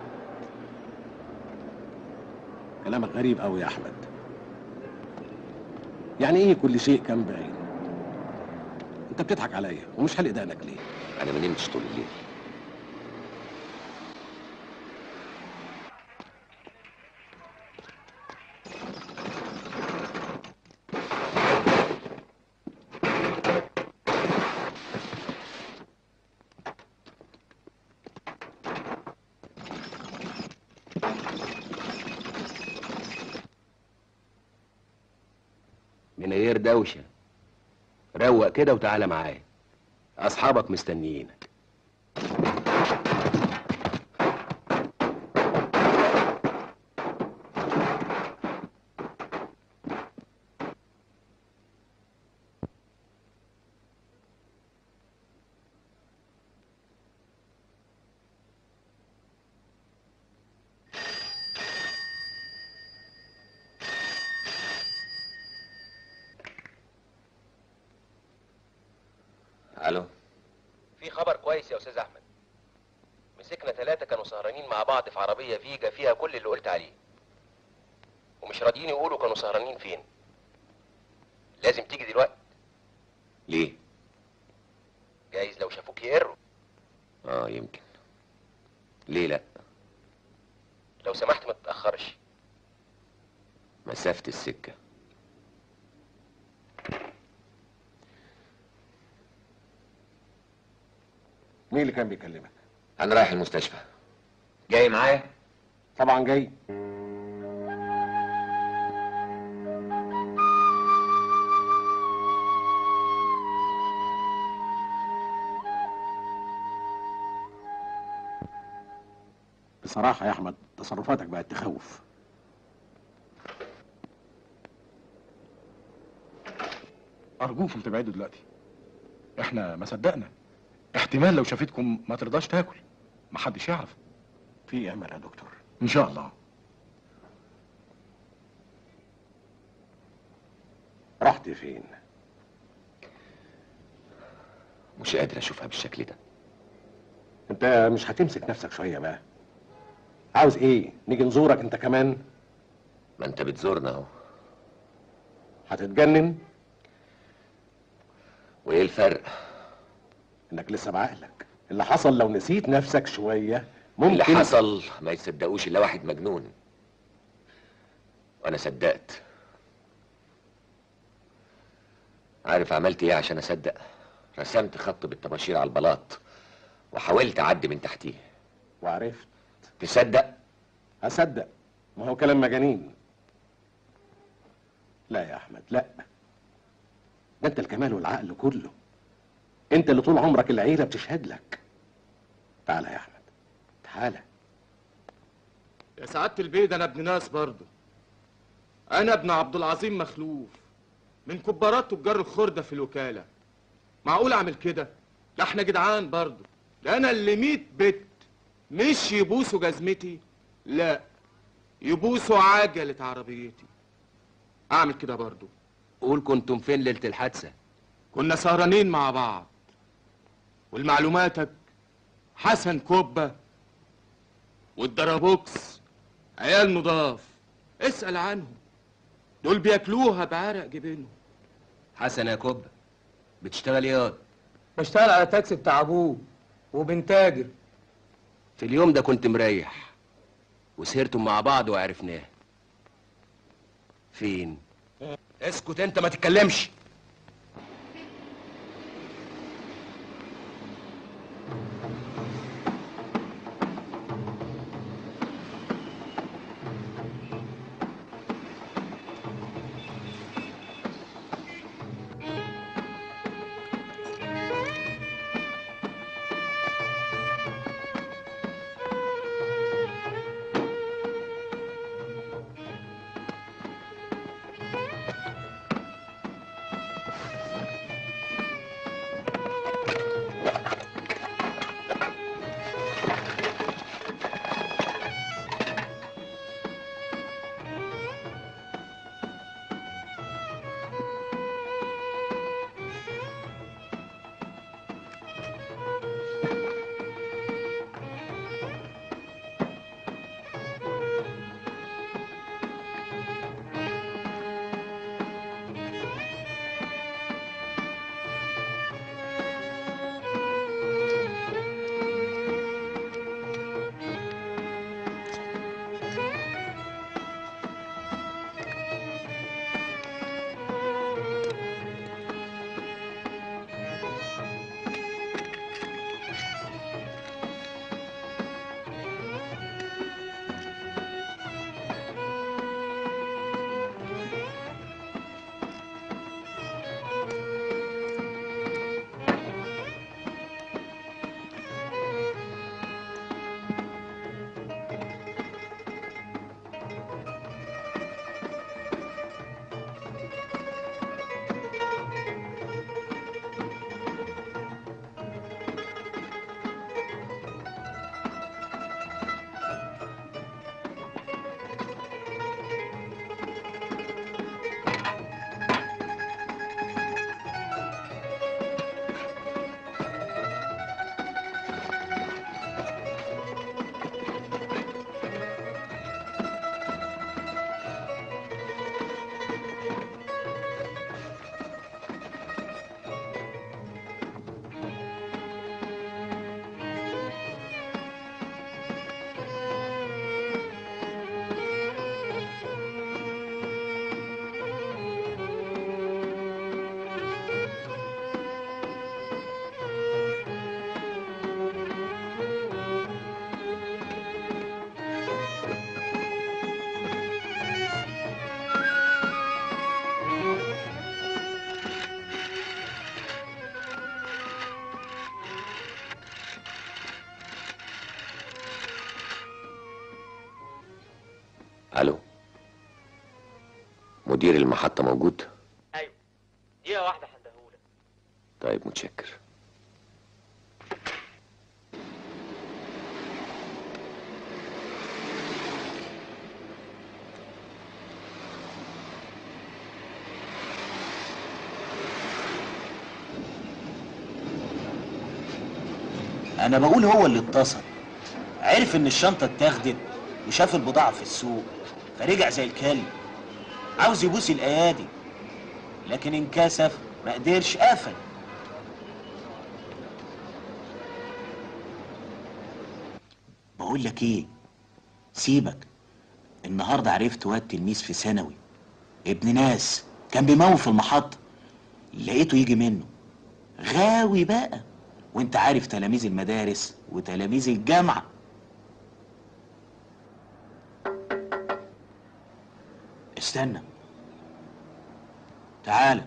كلامك غريب قوي يا احمد يعني ايه كل شيء كان باين انت بتضحك عليا ومش حلق دقنك ليه انا ما نمتش طول الليل من غير دوشه روق كده وتعالى معايا اصحابك مستنيينك الو في خبر كويس يا استاذ احمد مسكنا ثلاثه كانوا سهرانين مع بعض في عربيه فيجا فيها كل اللي قلت عليه ومش راضيين يقولوا كانوا سهرانين فين لازم تيجي دلوقتي ليه جايز لو شافوك يقروا اه يمكن ليه لا لو سمحت ما تتاخرش مسافة السكة مين اللي كان بيكلمك انا رايح المستشفى جاي معايا طبعا جاي بصراحة يا أحمد تصرفاتك بقت تخوف أرجوكم تبعدوا دلوقتي احنا ما صدقنا احتمال لو شافتكم ما ترضاش تاكل محدش يعرف في أمل يا دكتور ان شاء الله رحت فين مش قادر اشوفها بالشكل ده انت مش هتمسك نفسك شوية بقى عاوز ايه نيجي نزورك انت كمان ما انت بتزورنا اهو هتتجنن وايه الفرق انك لسه بعقلك اللي حصل لو نسيت نفسك شوية ممكن اللي حصل ما يصدقوش الا واحد مجنون وانا صدقت عارف عملت ايه عشان اصدق رسمت خط بالطباشير على البلاط وحاولت اعدي من تحتيه وعرفت تصدق هصدق ما هو كلام مجانين لا يا احمد لا ده انت الكمال والعقل كله انت اللي طول عمرك العيله بتشهد لك تعالى يا احمد تعالى يا سعادة البيد أنا ابن ناس برضه أنا ابن عبد العظيم مخلوف من كبارات تجار الخردة في الوكالة معقول أعمل كده؟ لا احنا جدعان برضه ده أنا اللي ميت بت مش يبوسوا جزمتي لا يبوسوا عجلة عربيتي أعمل كده برضه قول كنتم فين ليله الحادثه كنا سهرانين مع بعض والمعلوماتك حسن كوبة والدرابوكس عيال نضاف اسأل عنهم دول بياكلوها بعرق جبينهم حسن يا كوبا بتشتغل ياض بشتغل على تاكسي بتاع ابوه وبنتاجر في اليوم ده كنت مريح وسهرتم مع بعض وعرفناه فين اسكت انت ما تتكلمش الو مدير المحطة موجود ايوه دقيقه واحده هندهولك طيب متشكر انا بقول هو اللي اتصل عرف ان الشنطه اتاخدت وشاف البضاعه في السوق فرجع زي الكلب عاوز يبوس الايادي لكن انكسف ما قدرش قفل بقول لك ايه سيبك النهارده عرفت واد تلميذ في ثانوي ابن ناس كان بيموت في المحطه لقيته يجي منه غاوي بقى وانت عارف تلاميذ المدارس وتلاميذ الجامعه استنى تعالى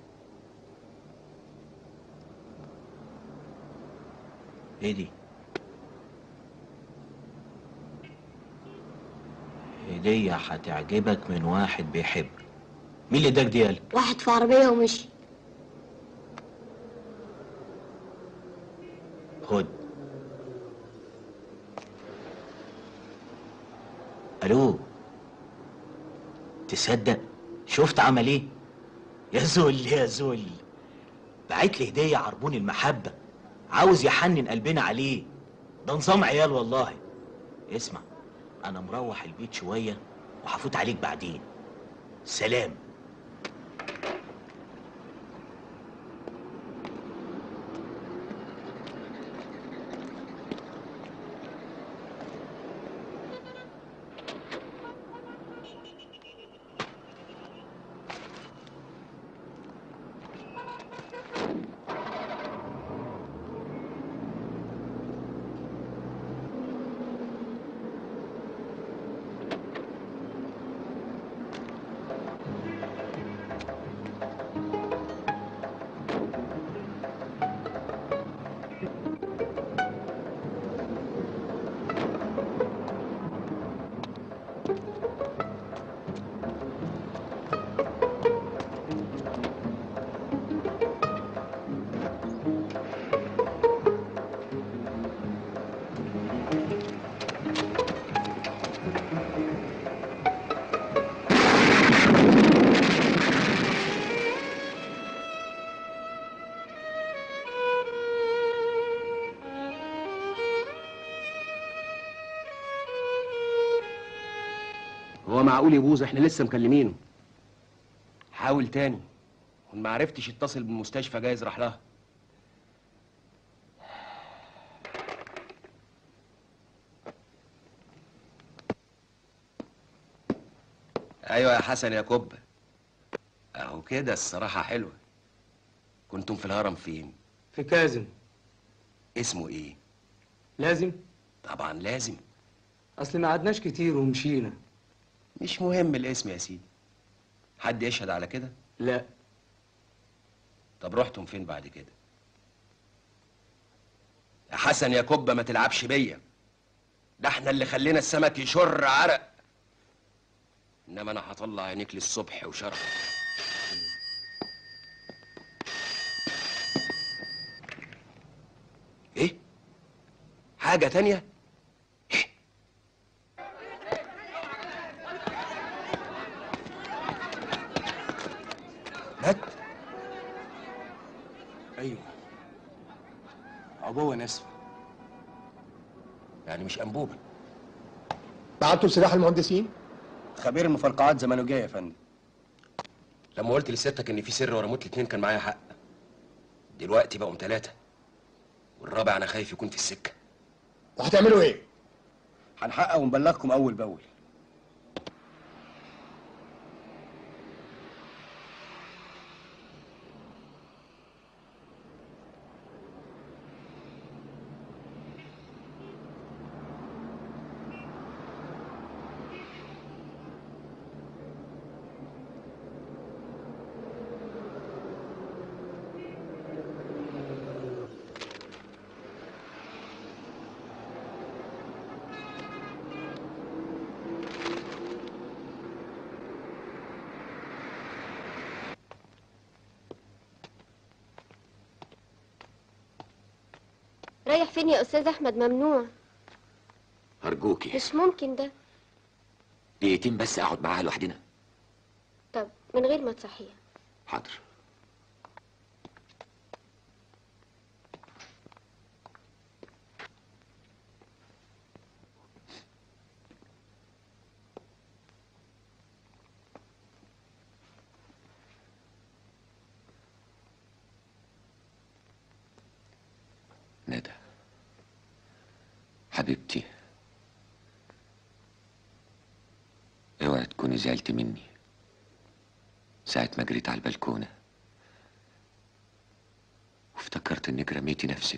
ايه دي هدية هتعجبك من واحد بيحب مين اللي اداك دي يالا؟ واحد في عربية ومشي خد الو تصدق شفت عمل ايه يا زول يا زول بعت لي هديه عربون المحبه عاوز يحنن قلبنا عليه ده نظام عيال والله اسمع انا مروح البيت شويه وهفوت عليك بعدين سلام هو معقول يبوظ احنا لسه مكلمينه حاول تاني وإن ما عرفتش اتصل بالمستشفى جايز راح لها ايوه يا حسن يا كوب اهو كده الصراحه حلوه كنتم في الهرم فين في كازم اسمه ايه لازم طبعا لازم اصل ما قعدناش كتير ومشينا مش مهم الاسم يا سيدي حد يشهد على كده لا طب رحتم فين بعد كده يا حسن يا كوبا ما تلعبش بيا ده احنا اللي خلينا السمك يشر عرق انما انا هطلع عينيك للصبح وشرف ايه حاجه تانية مات ايوه عبوه نسف يعني مش انبوبه بعتوا لسلاح المهندسين خبير المفرقعات زمانه جاي يا فندم لما قلت لستك ان في سر ورا موت الاتنين كان معايا حق دلوقتي بقوا ثلاثه والرابع انا خايف يكون في السكه وهتعملوا ايه هنحقق ونبلغكم اول باول رايح فين يا استاذ احمد ممنوع ارجوكي مش ممكن ده دقيقتين بس اقعد معاها لوحدنا طب من غير ما تصحيها حاضر ندى حبيبتي اوعي تكوني زعلت مني ساعة ما جريت على البلكونة وافتكرت انك رميتي نفسك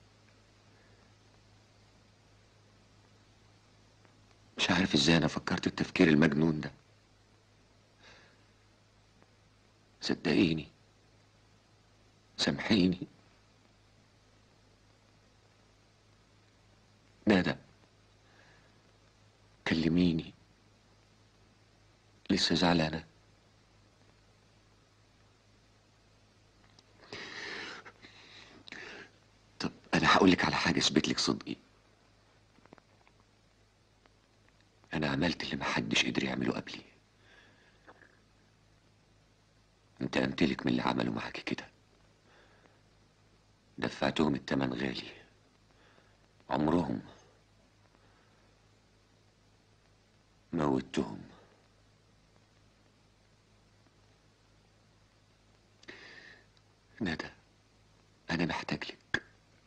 مش عارف ازاي انا فكرت التفكير المجنون ده صدقيني سامحيني ندى كلميني لسه زعلانة طب أنا هقولك على حاجة اثبت لك صدقي أنا عملت اللي محدش قدر يعمله قبلي انتقمت لك من اللي عملوا معاكي كده دفعتهم التمن غالي عمرهم موتهم ندى أنا محتاج لك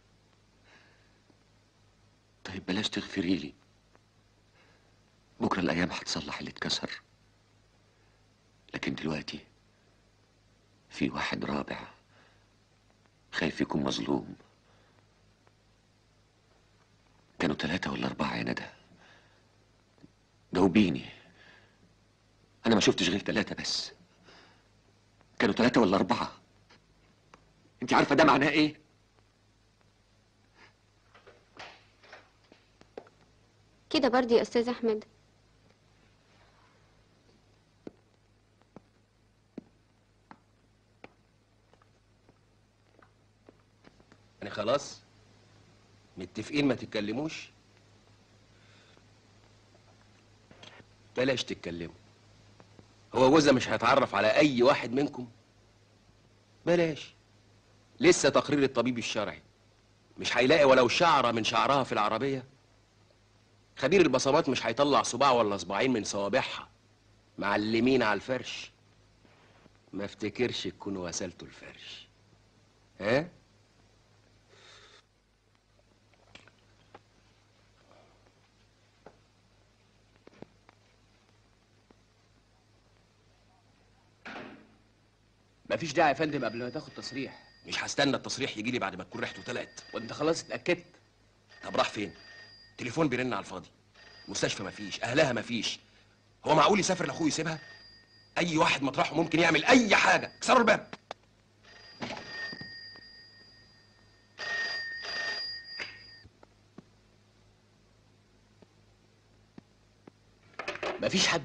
طيب بلاش تغفري لي بكرة الأيام هتصلح اللي اتكسر لكن دلوقتي في واحد رابع خايف يكون مظلوم كانوا ثلاثة ولا أربعة يا ندى جاوبيني أنا ما شفتش غير ثلاثة بس كانوا ثلاثة ولا أربعة أنت عارفة ده معناه إيه؟ كده برضه يا استاذ احمد يعني خلاص متفقين ما تتكلموش بلاش تتكلموا هو جوزها مش هيتعرف على اي واحد منكم بلاش لسه تقرير الطبيب الشرعي مش هيلاقي ولو شعره من شعرها في العربيه خبير البصمات مش هيطلع صباع ولا صباعين من صوابعها معلمين على الفرش ما افتكرش تكونوا غسلتوا الفرش ها مفيش داعي يا فندم قبل ما تاخد تصريح مش هستنى التصريح يجي لي بعد ما تكون ريحته طلعت وانت خلاص اتاكدت طب راح فين تليفون بيرن على الفاضي مستشفى مفيش اهلها مفيش هو معقول يسافر لاخوه يسيبها اي واحد مطرحه ممكن يعمل اي حاجه اكسروا الباب مفيش حد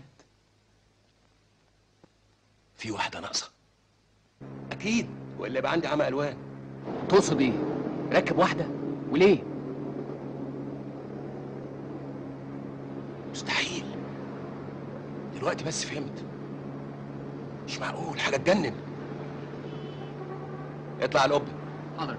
في واحده ناقصه اكيد والا يبقى عندي عمى الوان تقصد ايه ركب واحده وليه مستحيل دلوقتي بس فهمت مش معقول حاجه تجنن اطلع على القبه حاضر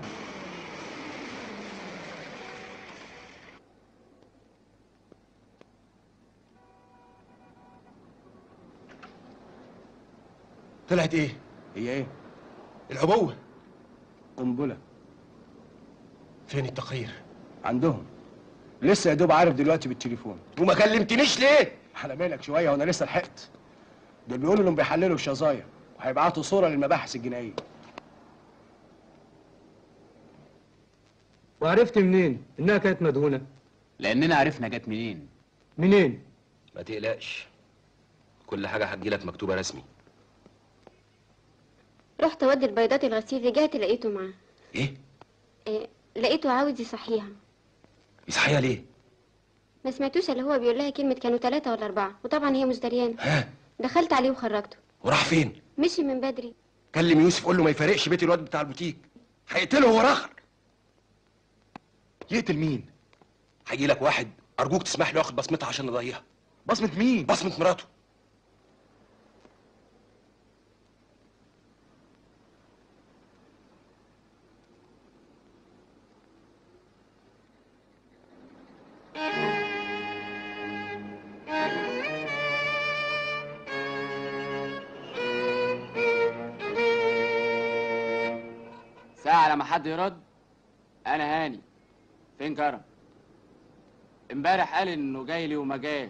طلعت ايه هي ايه العبوه قنبله فين التقرير عندهم لسه يا دوب عارف دلوقتي بالتليفون وما كلمتنيش ليه على بالك شويه وانا لسه لحقت دول بيقولوا انهم بيحللوا الشظايا وهيبعتوا صوره للمباحث الجنائيه وعرفت منين انها كانت مدهونه لاننا عرفنا جت منين منين ما تقلقش كل حاجه هتجيلك مكتوبه رسمي رحت اودي البيضات الغسيل رجعت لقيته معاه ايه إيه لقيته عاوز يصحيها يصحيها ليه ما سمعتوش اللي هو بيقول لها كلمة كانوا ثلاثة ولا أربعة وطبعا هي مش دريانة دخلت عليه وخرجته وراح فين مشي من بدري كلم يوسف قول له ما يفارقش بيت الواد بتاع البوتيك هيقتله هو راخر يقتل مين هيجي لك واحد ارجوك تسمح له ياخد بصمتها عشان نضيعها بصمه مين بصمه مراته ساعة لما حد يرد أنا هاني فين كرم؟ امبارح قال إنه جاي لي وما جاش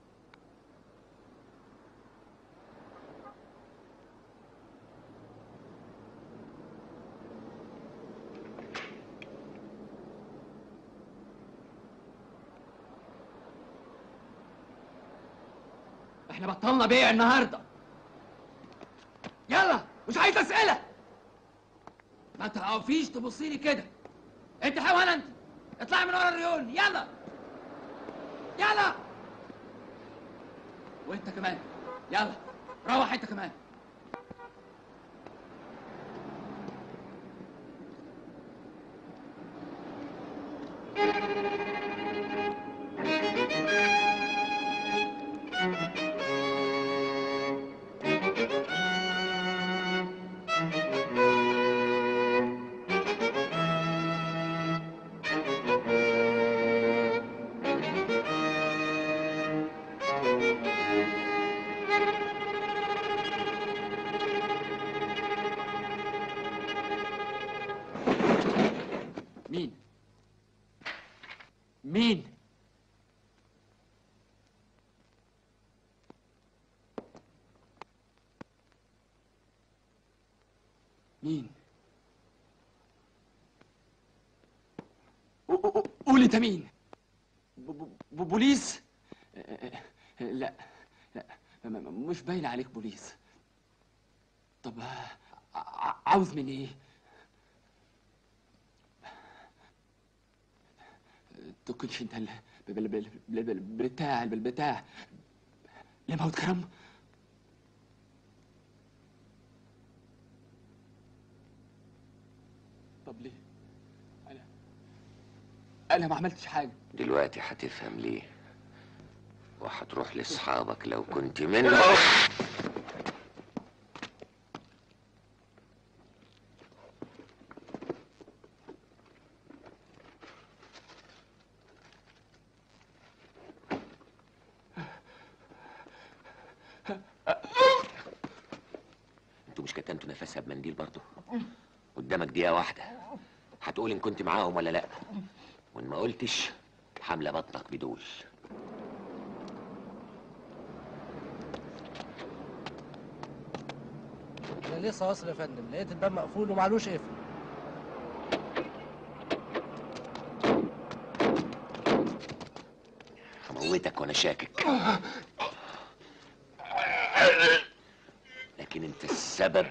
احنا بطلنا بيع النهارده يلا مش عايز اسئله ما تعرفيش تبصي لي كده انت حيوان انت اطلعي من ورا الريون يلا يلا وانت كمان يلا روح انت كمان مين؟ مين؟ مين؟ قو- قو- قول انت مين؟ ب- ب- ب- بوليس؟ آه، آه، لا لا م- م- مش باين عليك بوليس طب آه، ع- عاوز مني ايه؟ تكونش انت ال- بال- بال- بال- بال- بالبتاع بالبتاع لموت كرم طب ليه؟ انا انا ما عملتش حاجه دلوقتي هتفهم ليه وهتروح لاصحابك لو كنت منهم انتوا مش كتمتوا نفسها بمنديل برضه قدامك دقيقة واحدة هتقول ان كنت معاهم ولا لا وان ما قلتش حاملة بطنك بدول انا لسه واصل يا فندم لقيت الباب مقفول ومعلوش قفل هموتك وانا شاكك لكن انت السبب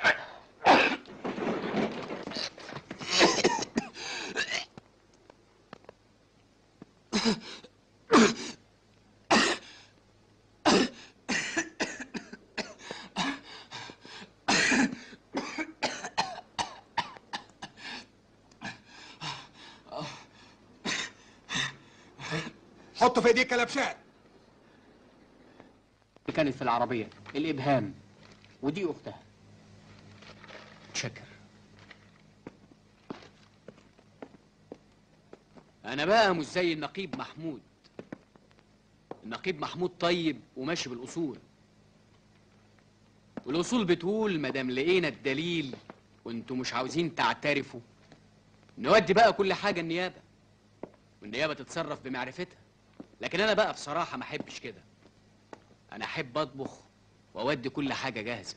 حطه في ايديك كلبشات كانت في العربيه الابهام ودي اختها شكر انا بقى مش زي النقيب محمود النقيب محمود طيب وماشي بالاصول والاصول بتقول مادام لقينا الدليل وانتوا مش عاوزين تعترفوا نودي بقى كل حاجه النيابه والنيابه تتصرف بمعرفتها لكن انا بقى بصراحه ما احبش كده انا احب اطبخ واودي كل حاجه جاهزه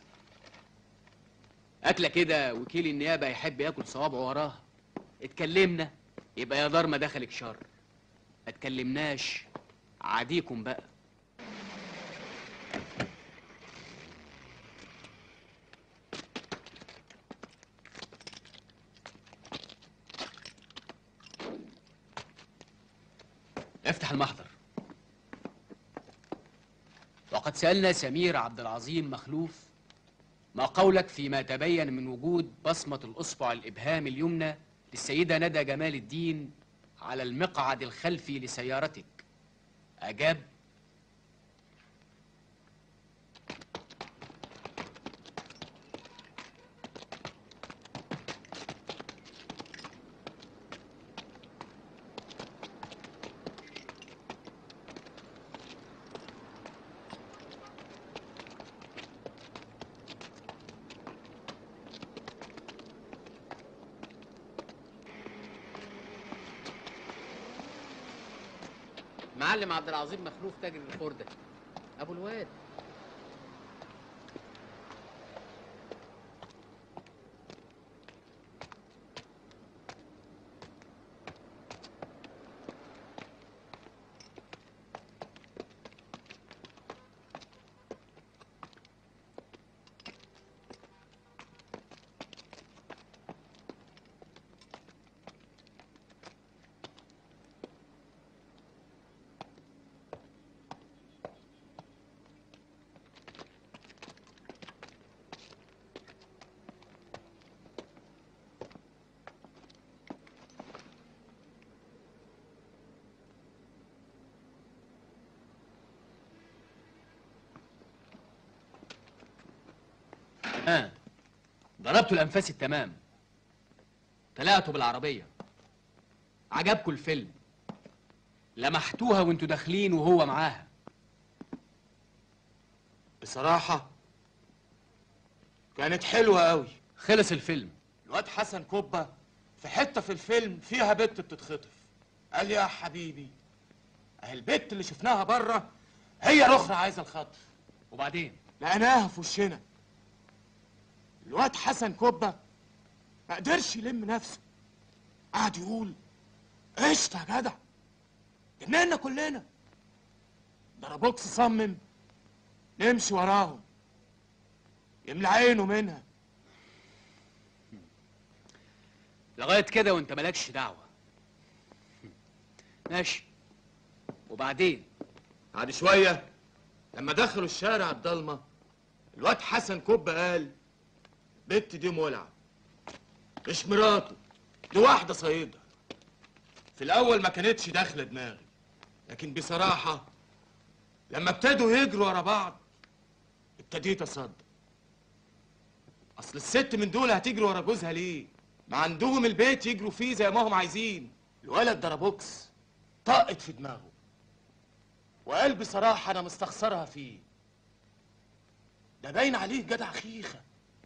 اكله كده وكيل النيابه يحب ياكل صوابعه وراها اتكلمنا يبقى يا دار ما دخلك شر ما اتكلمناش عاديكم بقى افتح المحضر وقد سألنا سمير عبد العظيم مخلوف ما قولك فيما تبين من وجود بصمة الأصبع الإبهام اليمنى للسيدة ندى جمال الدين على المقعد الخلفي لسيارتك أجاب معلم عبد العظيم مخلوف تاجر الخردة أبو الواد ها ضربتوا الأنفاس التمام طلعتوا بالعربية عجبكوا الفيلم لمحتوها وانتوا داخلين وهو معاها بصراحة كانت حلوة قوي خلص الفيلم الواد حسن كوبا في حتة في الفيلم فيها بنت بتتخطف قال يا حبيبي اهي البت اللي شفناها بره هي الاخرى عايزة الخطف وبعدين لقيناها في وشنا الواد حسن كوبا ما قدرش يلم نفسه قعد يقول قشطة يا جدع جننا كلنا ضربوكس صمم نمشي وراهم يملى عينه منها لغاية كده وانت مالكش دعوة ماشي وبعدين بعد شوية لما دخلوا الشارع الضلمة الواد حسن كوبا قال بنت دي مولعة مش مراته دي واحدة صيدة في الأول ما كانتش داخلة دماغي لكن بصراحة لما ابتدوا يجروا ورا بعض ابتديت أصدق أصل الست من دول هتجري ورا جوزها ليه؟ ما عندهم البيت يجروا فيه زي ما هم عايزين الولد ضربوكس طقت في دماغه وقال بصراحة أنا مستخسرها فيه ده باين عليه جدع خيخة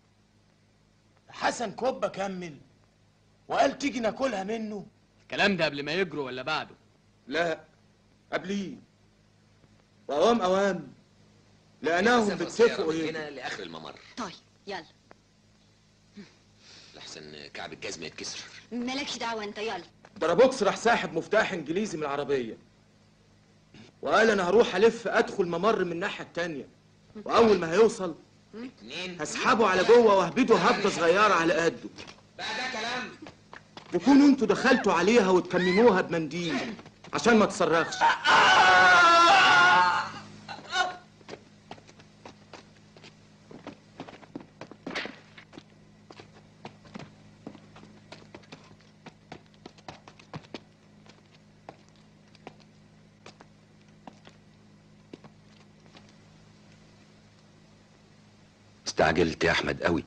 حسن كوبا كمل وقال تيجي ناكلها منه الكلام ده قبل ما يجروا ولا بعده لا قبليه وأوام أوام لقيناهم بيتفقوا من ايه هنا لاخر الممر طيب يلا لحسن كعب الجزمه يتكسر مالكش دعوة انت يلا ضربوكس راح ساحب مفتاح انجليزي من العربيه وقال انا هروح الف ادخل ممر من الناحيه التانيه واول ما هيوصل هسحبه على جوه واهبده هبده صغيره على قده بقى ده كلام تكونوا انتوا دخلتوا عليها وتكمموها بمنديل عشان ما تصرخش استعجلت يا احمد قوي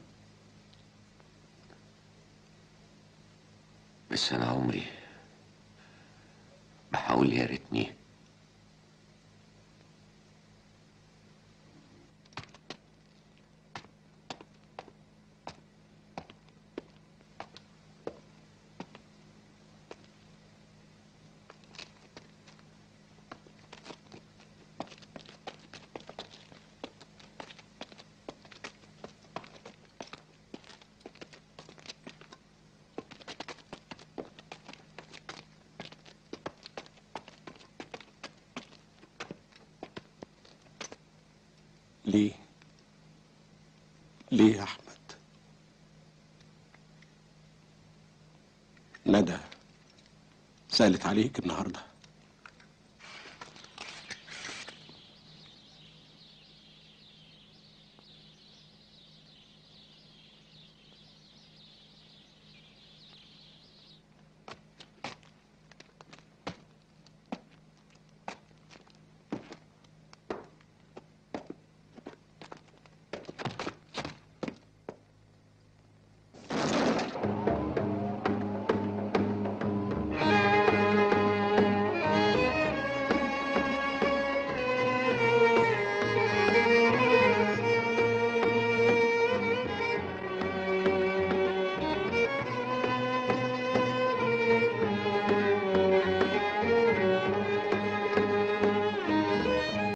بس انا عمري بحاول يا ريتني ليه ليه يا احمد ندى سالت عليك النهارده